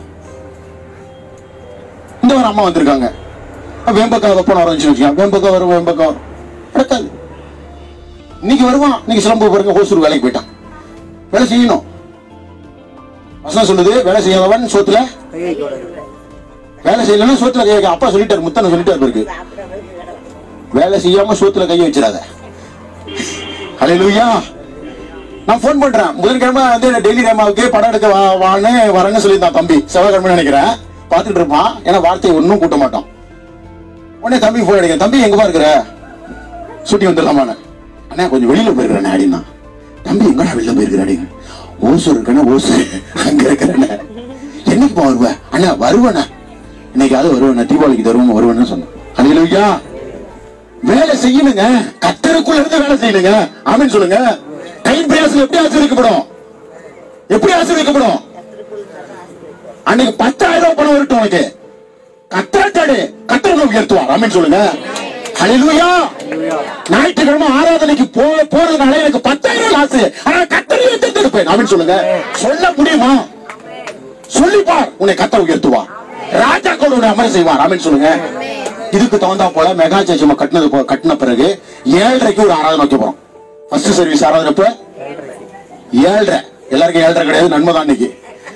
இந்த வாரம் அம்மா வந்திருக்காங்க வேம்பக்கா வெப்பம் ஆரம்பிச்சு வச்சுக்கோங்க வேம்பக்கா வரும் வேம்பக்கா வரும் நடக்காது இன்னைக்கு வருவான் இன்னைக்கு சிலம்பு பாருங்க ஹோசூர் வேலைக்கு போயிட்டான் வேலை செய்யணும் வசனம் சொல்லுது வேலை செய்யாதவன் சோத்துல கையை தொடரும் வேலை செய்யலன்னா சோத்துல கை வைக்க அப்பா சொல்லிட்டாரு முத்தனை சொல்லிட்டாரு இருக்கு வேலை செய்யாம சோத்துல கையை வச்சிடாத ஹalleluya நான் ஃபோன் பண்றேன் புதன்கிழமை வந்து டெல்லி ரேமாவுக்கு படம் எடுக்க வா வான்னு வரேன்னு சொல்லியிருந்தான் தம்பி செவ்வாய்க்கிழமை நினைக்கிறேன் பார்த்துட்டு இருப்பான் ஏன்னா வார்த்தையை ஒன்றும் கூட்ட மாட்டான் உடனே தம்பி ஃபோன் அடிக்கிறேன் தம்பி எங்கப்பா இருக்கிற சுட்டி வந்துடலாமான்னு அண்ணா கொஞ்சம் வெளியில போயிருக்கிறேன் அப்படின்னா தம்பி எங்கடா வெளில போயிருக்கிற அப்படிங்க ஓசூர் இருக்கேன்னா ஓசூர் அங்க இருக்கிறேன்னு என்னைக்குப்பா வருவ அண்ணா வருவேண்ணா இன்னைக்காவது வருவேண்ணா தீபாவளிக்கு தருவோம் வருவேன்னு சொன்னேன் ஹalleluya வேலை செய்யணுங்க கத்தருக்குள்ள இருந்து வேலை செய்யணுங்க ஆமென் சொல்லுங்க கை பிரயாசம் எப்படி ஆசீர்வதிக்கப்படும் எப்படி ஆசீர்வதிக்கப்படும் அன்னைக்கு பத்தாயிரம் ரூபாய் பணம் வரட்டும் உனக்கு கத்தரத்தாடு கத்தரனை உயர்த்துவார் ஆமென் சொல்லுங்க ஹalleluya ஞாயிற்றுக்கிழமை ஆராதனைக்கு போ போறதுனால எனக்கு பத்தாயிரம் லாஸ் ஆனா கத்தரை உயர்த்திருப்பேன் ஆமென் சொல்லுங்க சொல்ல முடியுமா சொல்லிப்பார் உன்னை கத்தர் உயர்த்துவார் ராஜாக்கள் உன்னை அமர செய்வார் ஆமென் சொல்லுங்க இதுக்கு தகுந்தா போல மெகா சர்ச் நம்ம கட்டினது போ- கட்டின பிறகு ஏழரைக்கு ஒரு ஆராதனை வைக்க போறோம் ஃபர்ஸ்ட் சர்வீஸ் ஆராதனை எப்ப ஏழரை எல்லாருக்கும் ஏழரை கிடையாது நன்மை தான் இன்னைக்கு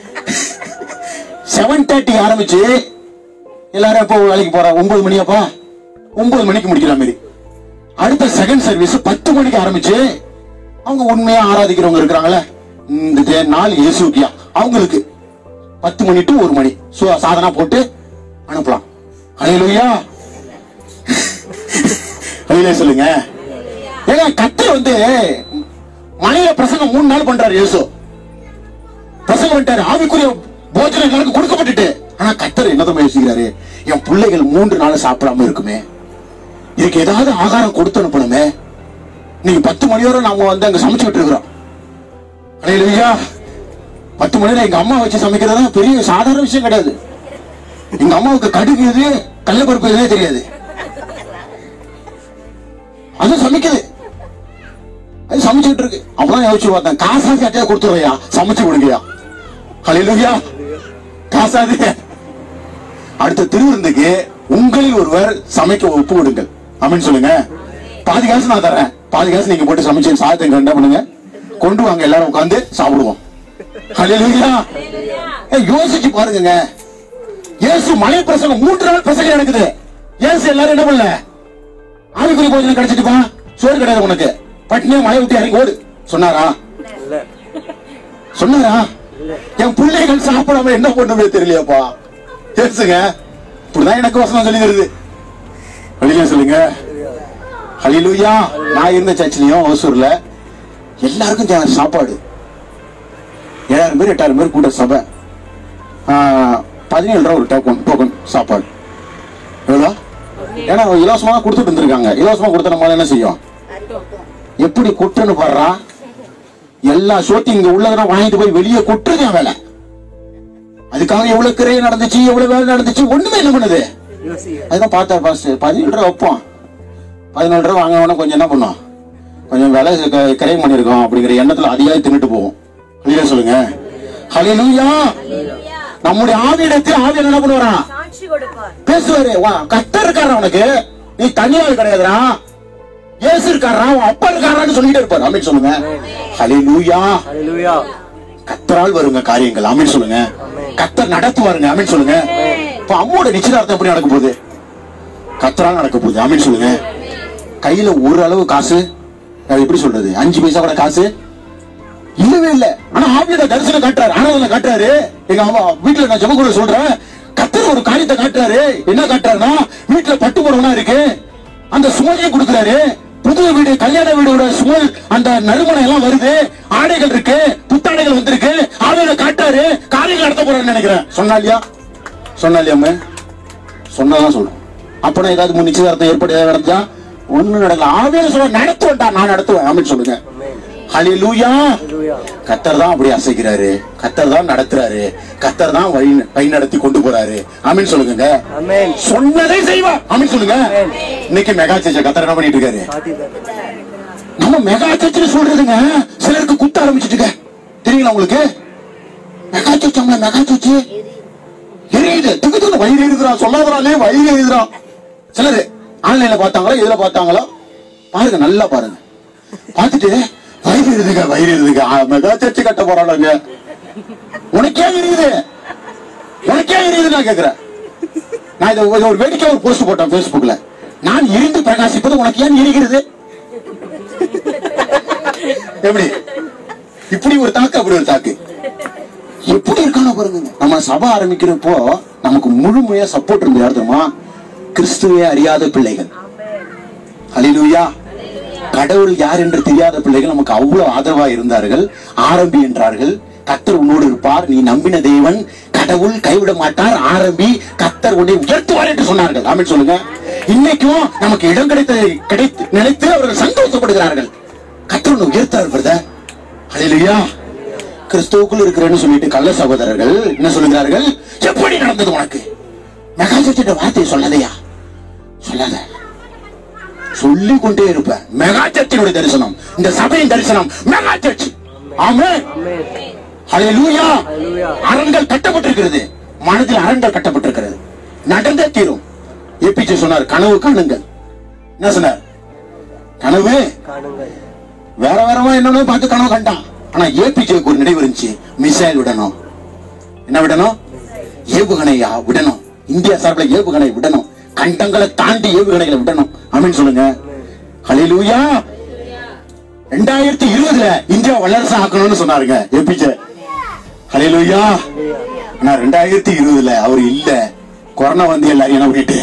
செவன் தேர்ட்டி ஆரம்பிச்சு எல்லாரும் எப்போ வேலைக்கு போறா ஒன்பது மணி அப்பா ஒன்பது மணிக்கு முடிக்கிற மாதிரி அடுத்த செகண்ட் சர்வீஸ் பத்து மணிக்கு ஆரம்பிச்சு அவங்க உண்மையா ஆராதிக்கிறவங்க இருக்கிறாங்களே இந்த தே- நாள் இயேசுக்கியா அவங்களுக்கு பத்து மணி டு ஒரு மணி சோ சாதனா போட்டு அனுப்பலாம் அலையிலுயா அலையிலே சொல்லுங்க ஏங்க கத்தர் வந்து மலையில பிரசங்கம் மூணு நாள் பண்றாரு இயேசு பிரசங்கம் பண்ணிட்டாரு ஆவிக்குரிய போஜனம் எல்லாருக்கும் கொடுக்கப்பட்டுட்டு ஆனா கத்தர் என்னதான் யோசிக்கிறாரு என் பிள்ளைகள் மூன்று நாள் சாப்பிடாம இருக்குமே இதுக்கு ஏதாவது ஆகாரம் கொடுத்து அனுப்பணுமே நீங்க பத்து மணி வரை நாம வந்து அங்க சமைச்சுக்கிட்டு இருக்கிறோம் அலையிலுயா பத்து மணில எங்க அம்மா வச்சு சமைக்கிறது பெரிய சாதாரண விஷயம் கிடையாது எங்க அம்மாவுக்கு கடுகு எது கடலப்பருப்பு எதுனே தெரியாது அது சமைக்குது அது சமைச்சுட்டு இருக்கு அப்பதான் யோசிச்சு பார்த்தேன் காசாதி அட்டையா கொடுத்துறையா சமைச்சு கொடுங்கயா ஹalleluya காசாதி அடுத்த திருவிருந்துக்கு உங்களில் ஒருவர் சமைக்க ஒப்பு விடுங்கள் அமீன் சொல்லுங்க பாதி காசு நான் தரேன் பாதி காசு நீங்க போட்டு சமைச்சு சாதத்தை என்ன பண்ணுங்க கொண்டு வாங்க எல்லாரும் உட்கார்ந்து சாப்பிடுவோம் ஹalleluya ஏய், யோசிச்சு பாருங்க இயேசு மலை பிரசங்கம் மூன்று நாள் பிரசங்கம் நடக்குது இயேசு எல்லாரும் என்ன பண்ணல ஆவிக்குரிய போஜனம் கிடைச்சிட்டுப்பா சோறு கிடையாது உனக்கு பட்டினியா மலை விட்டு இறங்கி ஓடு சொன்னாரா இல்ல சொன்னாரா என் பிள்ளைகள் சாப்பிடாம என்ன பண்ணுமே தெரியலையாப்பா பேசுங்க இப்படிதான் எனக்கு வசனம் சொல்லி தருது வெளியே சொல்லுங்க ஹலிலூயா நான் இருந்த சர்ச்சிலையும் ஓசூர்ல எல்லாருக்கும் ஜா- சாப்பாடு ஏழாயிரம் பேர் எட்டாயிரம் பேர் கூட சபை ஆஹ், பதினேழு ரூபா ஒரு டோக்கன் டோக்கன் சாப்பாடு எவ்வளோ ஏன்னா இலவசமா கொடுத்துட்டு இருந்திருக்காங்க இலவசமா கொடுத்த நம்ம என்ன செய்யும் எப்படி குட்டுன்னு பாடுறான் எல்லா சோத்தி இங்க உள்ளதெல்லாம் வாங்கிட்டு போய் வெளியே கொட்டுறது என் வேலை அதுக்காக எவ்வளவு கிரையை நடந்துச்சு எவ்வளவு வேலை நடந்துச்சு ஒண்ணுமே என்ன பண்ணுது யோசி அதுதான் பார்த்தேன் ஃபர்ஸ்ட் பதினேழு ரூபா வைப்போம் பதினேழு ரூபா வாங்க வேணா கொஞ்சம் என்ன பண்ணோம் கொஞ்சம் விலை க- கிரயம் பண்ணிருக்கோம் அப்படிங்கிற எண்ணத்துல அதிகாரி தின்னுட்டு போவோம் ஹலியா சொல்லுங்க ஹலிலூயா நம்முடைய ஆவியிடத்தில் ஆவியர் என்ன பண்ணுவாராம் சாட்சி கொடுப்பார் பேசுவாரு வா கத்தர் இருக்காரா உனக்கு நீ தனியாள் கிடையாதுடா இயேசு இருக்காரா உன் அப்பா இருக்காரான்னு சொல்லிட்டே இருப்பாரு அமீன் சொல்லுங்க ஹலிலூயா ஹalleluya கத்தரால் வருங்க காரியங்கள் அமீன் சொல்லுங்க கத்தர் நடத்துவாருங்க அமீன் சொல்லுங்க இப்ப அம்மோட நிச்சயதார்த்தம் எப்படி நடக்க போகுது கத்தரால் நடக்க போகுது அமீன் சொல்லுங்க கையில ஒரு அளவு காசு அது எப்படி சொல்றது அஞ்சு பைசா கூட காசு இல்லவே இல்ல ஆனா ஆவியோட தரிசனம் காட்டுறாரு ஆனந்தம் காட்டுறாரு எங்க அம்மா வீட்டுல நான் ஜெபக்குள்ள சொல்றேன் கத்தர் ஒரு காரியத்தை காட்டுறாரு என்ன காட்டுறாருன்னா வீட்டுல பட்டு புடவனா இருக்கு அந்த சுமையை கொடுக்குறாரு புது வீடு கல்யாண வீடோட சுமல் அந்த நறுமணம் எல்லாம் வருது ஆடைகள் இருக்கு புத்தாடைகள் வந்திருக்கு ஆவியோட காட்டுறாரு காரியங்கள் நடத்த போறாருன்னு நினைக்கிறேன் சொன்னா இல்லையா சொன்னா இல்லையா அம்மா? சொன்னதான் சொல்லும் அப்பனா ஏதாவது முன் நிச்சயதார்த்தம் ஏற்பட்டு ஏதாவது நடந்தா ஒண்ணு நடக்கல ஆவியில சொல்ல நடத்துவேன்டா நான் நடத்துவேன் அப்படின்னு சொல்லுங்க ஹalleluya ஹalleluya கத்தர் தான் அப்படி அசைக்கிறாரு கத்தர் தான் நடத்துறாரு கத்தர் தான் வழி வழி நடத்தி கொண்டு போறாரு ஆமீன் சொல்லுங்க ஆமென் சொன்னதை செய்வா ஆமீன் சொல்லுங்க இன்னைக்கு மெகா சேச்ச கத்தர் என்ன பண்ணிட்டு இருக்காரு சாதி நம்ம மெகா சர்ச்சில் சொல்றதுங்க சிலருக்கு குத்த ஆரம்பிச்சுட்டுங்க தெரியுங்களா உங்களுக்கு மெகா சர்ச் நம்மள மெகா சர்ச் எரியுது துக்கு துக்கு வயிறு எழுதுறான் சொல்லாதறாலே வயிறு எழுதுறான் சிலரு ஆன்லைன்ல பார்த்தாங்களோ இதுல பார்த்தாங்களோ பாருங்க நல்லா பாருங்க பார்த்துட்டு வயிறு எழுதுங்க வயிறு எழுதுங்க ஆ, மெகா சர்ச் கட்ட போறாங்க உனக்கே எரியுது உனக்கே எரியுது நான் கேக்குறேன் நான் இதை ஒரு- ஒரு வேடிக்கை ஒரு போஸ்ட் போட்டேன் Facebookல நான் எரிந்து பிரகாசிப்பது உனக்கு ஏன் எரிகிறது எப்படி இப்படி ஒரு தாக்கு அப்படி ஒரு தாக்கு எப்படி இருக்கானோ பாருங்க நம்ம சபை ஆரம்பிக்கிறப்போ நமக்கு முழுமையா சப்போர்ட் இருந்து யார் தெரியுமா கிறிஸ்துவே அறியாத பிள்ளைகள் ஹalleluya கடவுள் யார் என்று தெரியாத பிள்ளைகள் நமக்கு அவ்வளவு ஆதரவா இருந்தார்கள் ஆரம்பி என்றார்கள் கத்தர் உன்னோடு இருப்பார் நீ நம்பின தேவன் கடவுள் கைவிட மாட்டார் ஆரம்பி கத்தர் உன்னை உயர்த்துவார் என்று சொன்னார்கள் ஆமென் சொல்லுங்க இன்னைக்கும் நமக்கு இடம் கிடைத்த கிடைத்து நினைத்து அவர்கள் சந்தோஷப்படுகிறார்கள் கத்தர் உன்னை உயர்த்தார் பிரதர் ஹalleluya கிறிஸ்துவுக்குள் இருக்கிறேன்னு சொல்லிட்டு கள்ள சகோதரர்கள் என்ன சொல்லுகிறார்கள் எப்படி நடந்தது உனக்கு மெகாசத்திட்ட வார்த்தையை சொல்லாதையா சொல்லாத சொல்லிக் கொண்டே இருப்பேன் மெகா சர்ச்சினுடைய தரிசனம் இந்த சபையின் தரிசனம் மெகா சர்ச் ஆமென் ஹalleluya அரண்கள் கட்டப்பட்டிருக்கிறது மனதில் அரண்கள் கட்டப்பட்டிருக்கிறது நடந்தே தீரும் ஏபிஜே சொன்னார் கனவு காணுங்கள் என்ன சொன்னார் கனவு காணுங்கள் வேற வேறமா என்னன்னு பார்த்து கனவு கண்டான் ஆனா ஏபிஜேக்கு ஒரு நினைவு இருந்துச்சு மிசைல் விடணும் என்ன விடணும் ஏவுகணையா விடணும் இந்தியா சார்பில் ஏவுகணை விடணும் கண்டங்களை தாண்டி ஏவுகணைகளை விடணும் அமீன் சொல்லுங்க ஹalleluya ரெண்டாயிரத்தி இருபதுல இந்தியா வல்லரசு ஆக்கணும்னு சொன்னாருங்க ஏபிஜே ஹalleluya ஆனா ரெண்டாயிரத்தி இருபதுல அவர் இல்ல கொரோனா வந்து எல்லாரையும் என்ன பண்ணிட்டு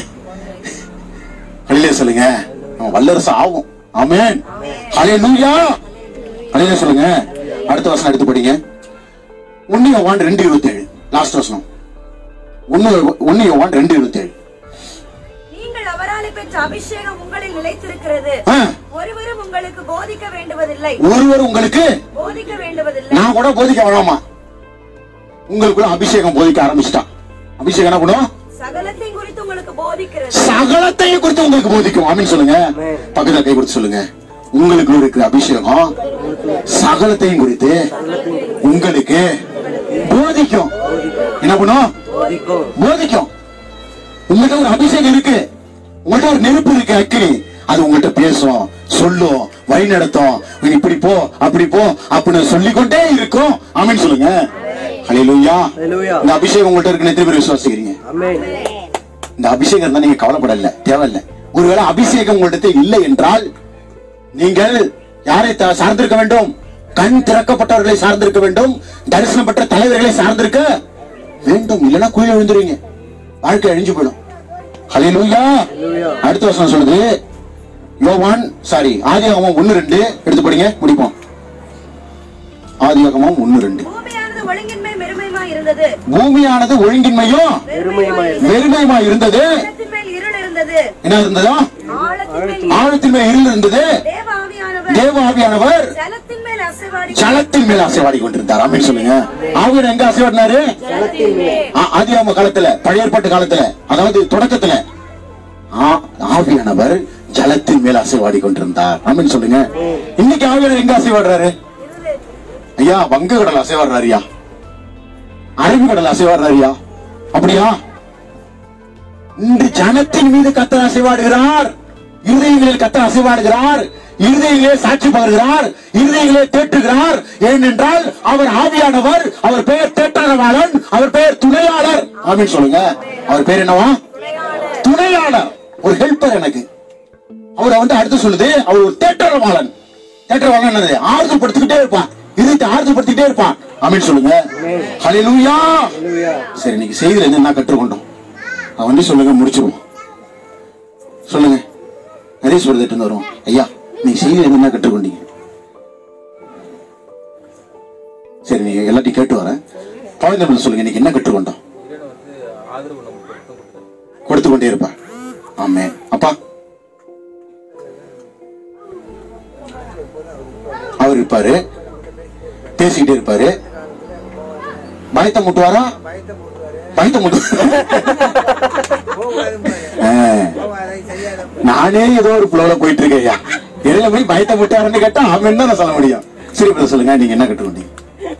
ஹalleluya சொல்லுங்க நம்ம வல்லரசு ஆகும் ஆமென் ஹalleluya ஹalleluya சொல்லுங்க அடுத்த வசனம் எடுத்து படிங்க ஒன்னு யோவான் ரெண்டு இருபத்தி ஏழு லாஸ்ட் வசனம் ஒன்னு ஒன்னு யோவான் ரெண்டு இருபத்தி ஏழு நீங்கள் அவராலே பெற்ற அபிஷேகம் உங்களில் நிலைத்திருக்கிறது ஆ, ஒருவரும் உங்களுக்கு போதிக்க வேண்டுவதில்லை ஒருவர் உங்களுக்கு போதிக்க வேண்டுவதில்லை நான் கூட போதிக்க வேணாமா உங்களுக்குள்ள அபிஷேகம் போதிக்க ஆரம்பிச்சிட்டான் அபிஷேகம் என்ன பண்ணும் சகலத்தையும் குறித்து உங்களுக்கு போதிக்கிறது சகலத்தையும் குறித்து உங்களுக்கு போதிக்கும் ஆமீன் சொல்லுங்க பக்கத்துல கை கொடுத்து சொல்லுங்க உங்களுக்கு இருக்கிற அபிஷேகம் சகலத்தையும் குறித்து உங்களுக்கு போதிக்கும் என்ன பண்ணும் போதிக்கும் போதிக்கும் உங்கள்கிட்ட ஒரு அபிஷேகம் இருக்கு உங்கள்கிட்ட ஒரு நெருப்பு இருக்கு அக்கினி அது உங்கள்கிட்ட பேசும் சொல்லும் வழி நடத்தும் நீ இப்படி போ அப்படி போ அப்படின்னு சொல்லிக்கொண்டே இருக்கும் ஆமீன் சொல்லுங்க ஹalleluya Hallelujah. இந்த அபிஷேகம் உங்கள்கிட்ட இருக்குன்னு எத்தனை பேர் விசுவாசிக்கிறீங்க ஆமென் இந்த அபிஷேகம் இருந்தா நீங்க கவலைப்படல தேவையில்ல ஒருவேளை அபிஷேகம் உங்களிடத்தில் இல்லை என்றால் நீங்கள் யாரை த- சார்ந்திருக்க வேண்டும் கண் திறக்கப்பட்டவர்களை சார்ந்திருக்க வேண்டும் தரிசனம் பெற்ற தலைவர்களை சார்ந்திருக்க வேண்டும் இல்லைன்னா குழியில் விழுந்துருவீங்க வாழ்க்கை அழிஞ்சு போயிடும் ஹalleluya அடுத்த வருஷம் சொல்லுது யோவான் சாரி ஆதியாகமம் ஒன்னு ரெண்டு எடுத்து படிங்க முடிப்போம் ஆதியாகமம் ஒன்னு ரெண்டு பூமியானது ஒழுங்கின்மை மெருமையுமா இருந்தது பூமியானது ஒழுங்கின்மையும் பெருமையுமாய் வெறுமையுமா இருந்தது ஆழத்தின் மேல் இருள் இருந்தது என்ன இருந்ததா ஆழத்தின் மேல் ஆழத்தின் மேல் இருள் இருந்தது தேவ ஆவியானவர் தேவ ஆவியானவர் ஜலத்தின் மேல் அசைவாடி ஜலத்தின் மேல் அசைவாடி கொண்டிருந்தார் அப்படின்னு சொல்லுங்க ஆவியர் எங்க அசைவாடினாரு ஜலத்தின் மேல் ஆ- ஆதியாகம காலத்துல பழைய ஏற்பாட்டு காலத்துல அதாவது தொடக்கத்துல ஆ- ஆவியானவர் ஜலத்தின் மேல் அசைவாடி கொண்டிருந்தார் அப்படின்னு சொல்லுங்க இன்னைக்கு ஆவியானவர் எங்க அசைவாடுறாரு ஐயா வங்க கடல் அசைவாடுறாரு ஐயா அரபி கடல் அசைவாடுறாரு ஐயா அப்படியா இன்று ஜனத்தின் மீது கத்தர் அசைவாடுகிறார் இருதயங்களில் கத்தர் அசைவாடுகிறார் இருதயங்களே சாட்சி பகர்கிறார் இருதயங்களே தேற்றுகிறார் ஏனென்றால் அவர் ஆவியானவர் அவர் பெயர் தேற்றரவாளன் அவர் பெயர் துணையாளர் அப்படின்னு சொல்லுங்க அவர் பேர் என்னவா துணையாளர் ஒரு ஹெல்ப்பர் எனக்கு அவரை வந்து அடுத்து சொல்லுது அவர் ஒரு தேற்றரவாளன் தேற்றரவாளன் என்னது ஆறுதல் படுத்திக்கிட்டே இருப்பான் இதயத்தை ஆறுதல் படுத்திக்கிட்டே இருப்பான் அப்படின்னு சொல்லுங்க ஹalleluya சரி இன்னைக்கு செய்தியில இருந்து என்ன கற்றுக்கொண்டோம் அவன் வந்து சொல்லுங்க முடிச்சிருவோம் சொல்லுங்க நிறைய சொல்லிட்டு இருந்து வரும் ஐயா நீங்க செய்தியில இருந்து என்ன கற்றுக்கொண்டீங்க சரி நீங்க எல்லாத்தையும் கேட்டு வரேன் குழந்தை சொல்லுங்க இன்னைக்கு என்ன கற்றுக்கொண்டோம் கொடுத்து கொண்டே இருப்பார் ஆமே அப்பா அவர் இருப்பாரு பேசிக்கிட்டே இருப்பாரு பயத்தை முட்டுவாரா பயத்தை முட்டு ஆ. நானே ஏதோ ஒரு புலவுல போயிட்டு இருக்கேன் ஐயா இடையில போய் பயத்தை விட்டாருன்னு கேட்டா அவன் தான் நான் சொல்ல முடியும் சரி இப்ப சொல்லுங்க நீங்க என்ன கட்டு வந்தீங்க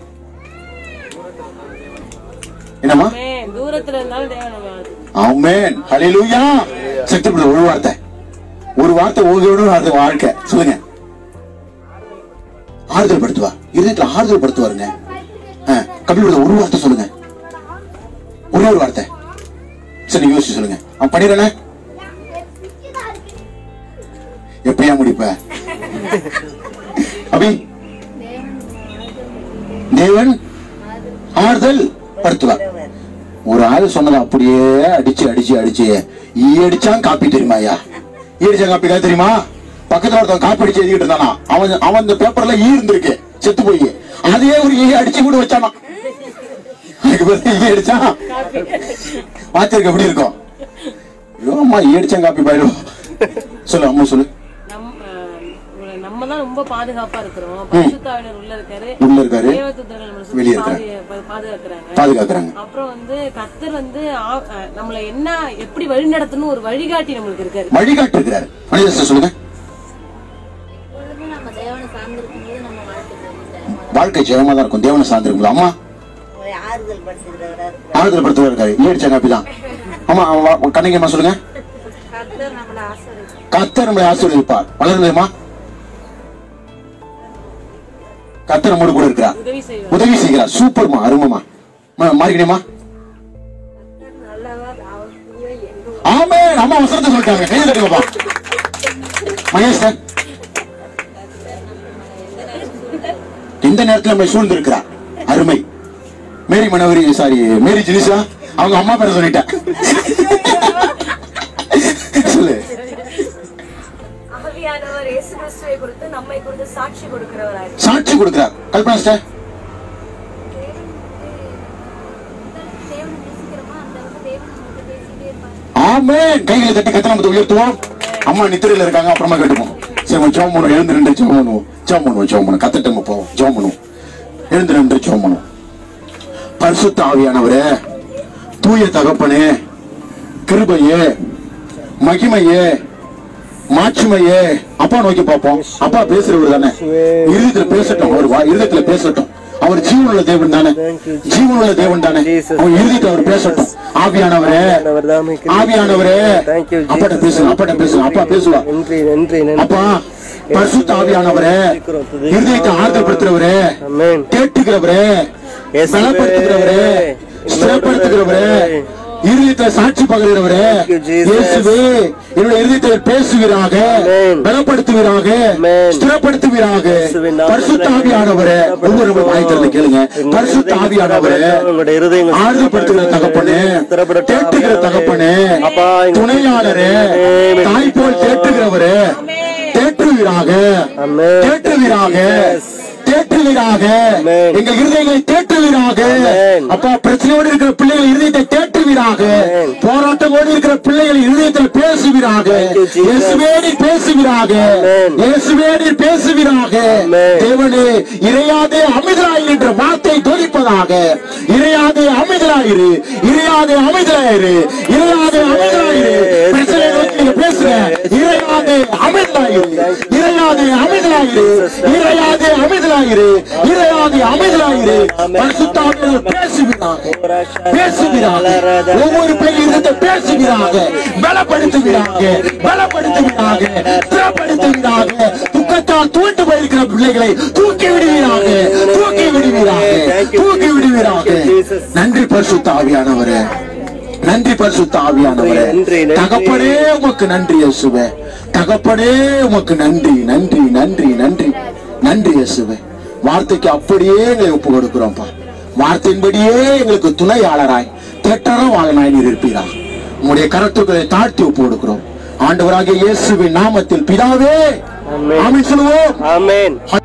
என்னம்மா ஆமென். தூரத்துல இருந்தாலும் தேவன் நம்ம ஆமென் ஹalleluya சக்தி பிரதர் ஒரு வார்த்தை ஒரு வார்த்தை ஓகேன்னு அது வாழ்க்கை சொல்லுங்க ஆறுதல் படுத்துவா இருதயத்துல ஆறுதல் படுத்துவாருங்க ஆ, கபில் பிரதர் ஒரு வார்த்தை சொல்லுங்க ஒரே ஒரு வார்த்தை சரி யோசிச்சு சொல்லுங்க அவன் பண்ணிடுறேனே எப்பயா முடிப்ப அபி தேவன் ஆறுதல் படுத்துவார் ஒரு ஆள் சொன்னதை அப்படியே அடிச்சு அடிச்சு அடிச்சு ஈ அடிச்சான் காப்பி தெரியுமா ஐயா ஈ அடிச்சா காப்பி காப்பி தெரியுமா பக்கத்துல ஒருத்தன் காப்பி அடிச்சு எழுதிட்டு இருந்தானா அவன் அவன் இந்த பேப்பர்ல ஈ இருந்திருக்கு செத்து போய் அதையே ஒரு ஈ அடிச்சு கூட வச்சானா அதுக்கு பிறகு ஈ அடிச்சா வாத்திருக்கு எப்படி இருக்கும் ஐயோ அம்மா ஈ அடிச்சான் காப்பி பாயிடும் சொல்லு அம்மா சொல்லு நம் அஹ், உங்களை நம்ம தான் ரொம்ப பாதுகாப்பா இருக்கிறோம் பரிசுத்தாவினர் உள்ள இருக்காரு உள்ள இருக்காரு தேவதூதர்கள் நம்மளை சுத்தி வெளியே இருக்காரு. பாது- பா- பாதுகாக்கிறாங்க பாதுகாக்கிறாங்க அப்புறம் வந்து கர்த்தர் வந்து ஆ- அஹ், நம்மளை என்ன எப்படி வழி நடத்தணும் ஒரு வழிகாட்டி நம்மளுக்கு இருக்காரு வழிகாட்டு இருக்கிறாரு மனிதர் சொல்லுங்க எப்பொழுதும் நம்ம தேவனை சார்ந்திருக்கும்போது நம்ம வாழ்க்கை ஜெயிச்சிட்டோம். வாழ்க்கை ஜெயமா தான் இருக்கும் தேவனை சார்ந்திருக்கும் அம்மா ஒரு ஆறுதல் படுத்துகிறவரா இருக்கிறார். ஆறுதல் படுத்துவா இருக்காரு ஈ அடிச்சா காப்பி தான் ஆமா கண்ணைக்கு அம்மா சொல்லுங்க கர்த்தர் நம்மளை ஆசீர்வதிப்பார். கத்தர் நம்மளை ஆசீர்வதிப்பார் வளருமா கத்தர் நம்மோடு கூட இருக்கிறார் உதவி செய்வார் உதவி செய்கிறார் சூப்பர்மா அருமமா மாறிக்கணுமா நல்லவர் அவர் கூட எங்கும் ஆமே அம்மா வசனத்தை சொல்லிட்டாங்க கையில் தட்டுங்கப்பா மகேஷ் சார் எந்த நேரத்தில் நம்மை சூழ்ந்து இருக்கிறார் அருமை மேரி மனவரி சாரி மேரி ஜினிசா அவங்க அம்மா பேரை சொல்லிட்டேன் சொல்லு ஆவியானவர் இயேசு கிறிஸ்துவை குறித்து நம்மை குறித்து சாட்சி கொடுக்கிறவராய் சாட்சி கொடுக்கிறார் கல்பனா சார் தேவனை நேசிக்கிறோமா அந்த அளவுக்கு தேவன் நம்மகிட்ட பேசிட்டே இருப்பார் ஆமே கைகளை தட்டி கத்தனமத்தை உயர்த்துவோம் அம்மா நித்திரையில இருக்காங்க அப்புறமா கேட்டுப்போம் சரி நம்ம ஜோம் பண்ணுவோம் எழுந்து நின்று ஜோம் பண்ணுவோம் ஜோம் பண்ணுவோம் ஜோம் பண்ணுவோம் கத்திட்டு நம்ம போவோம் ஜோம் பண்ணுவோம் எழுந்து நின்று ஜோம் பண்ணுவோம் பரிசுத்த ஆவியானவரே தூய தகப்பனே கிருபையே மகிமையே மாட்சிமையே அப்பா நோக்கி பார்ப்போம் அப்பா பேசுறவர் தானே இருதயத்துல பேசட்டும் அவர் வா இருதயத்துல பேசட்டும் அவர் ஜீவனுள்ள தேவன் தானே ஜீவனுள்ள தேவன் தானே அவர் இருதயத்துல அவர் பேசட்டும் ஆவியானவரே ஆவியானவர் தாமே கிருபை ஆவியானவரே Thank you, Jesus. அப்பாட்ட பேசுங்க அப்பாட்ட பேசுங்க அப்பா பேசுவா நன்றி நன்றி நன்றி அப்பா பரிசுத்த ஆவியானவரே இருதயத்தை ஆறுதல் படுத்துறவரே ஆமென் கேட்டுக்கிறவரே இயேசுவே. பலப்படுத்துகிறவரே ஸ்திரப்படுத்துகிறவரே இருதயத்தை சாட்சி பகிர்கிறவரே Thank you, Jesus. இயேசுவே என்னுடைய இருதயத்தை பேசுவீராக Amen. பலப்படுத்துவீராக Amen. ஸ்திரப்படுத்துவீராக இயேசுவின் நாமத்தில் பரிசுத்த ஆவியானவரே ஒவ்வொரு நம்ம வாய்க்கிறது கேளுங்க பரிசுத்த ஆவியானவரே உங்களுடைய இருதயங்கள் ஆறுதப்படுத்துகிற தகப்பனே ஸ்திரப்படுத்த தேட்டுகிற தகப்பனே அப்பா, எங்க- துணையாளரே Amen. தாய் போல் தேற்றுகிறவரே தேற்றுவீராக Amen. தேற்றுவீராக Yes. தேற்றுவீராக Amen. எங்கள் இருதயங்களை தேற்றுவீராக Amen. அப்பா பிரச்சனையோடு இருக்கிற பிள்ளைகள் இருதயத்தை தேற்றுவீராக Amen. போராட்டமோடு இருக்கிற பிள்ளைகள் இருதயத்தில் பேசுவீராக Thank you, Jesus. இயேசுவே நீர் பேசுவீராக Amen. இயேசுவே நீர் பேசுவீராக Amen. தேவனே இறையாதே அமைதலாய் என்ற வார்த்தை தொழிப்பதாக இறையாதே அமைதலாயிரு இறையாதே அமைதலாயிரு இறையாதே அமைதலாயிரு பிரச்சனை நோக்கி நீங்க பேசுங்க இறையாதே அமைதலாயிரு இறையாதே அமைதலாயிரு இறையாதே அமைதலாயிரு இறையாதே அமைதலாயிரு பரிசுத்தாவியர் பேசுவீராக பேசுவீராக ஒவ்வொரு பிள்ளையும் இருந்து பேசுவீராக பலப்படுத்துவீராக பலப்படுத்துவீராக ஸ்திரப்படுத்துவீராக துக்கத்தால் தூண்டு போயிருக்கிற பிள்ளைகளை தூக்கி விடுவீராக தூக்கி விடுவீராக தூக்கி விடுவீராக நன்றி பரிசுத்த ஆவியானவரே நன்றி பரிசுத்த ஆவியானவரே நன்றி, நன்றி. தகப்பனே உமக்கு நன்றி இயேசுவே தகப்பனே உமக்கு நன்றி நன்றி நன்றி நன்றி நன்றி இயேசுவே வார்த்தைக்கு அப்படியே எங்களை ஒப்பு கொடுக்கிறோம்ப்பா வார்த்தையின்படியே எங்களுக்கு துணையாளராய் தேட்டரம் வாழனாய் நீர் இருப்பீரா உங்களுடைய கரத்துக்களை தாழ்த்தி ஒப்பு கொடுக்கிறோம் ஆண்டவராகிய இயேசுவின் நாமத்தில் பிதாவே ஆமென். ஆமென் சொல்லுவோம் ஆமென்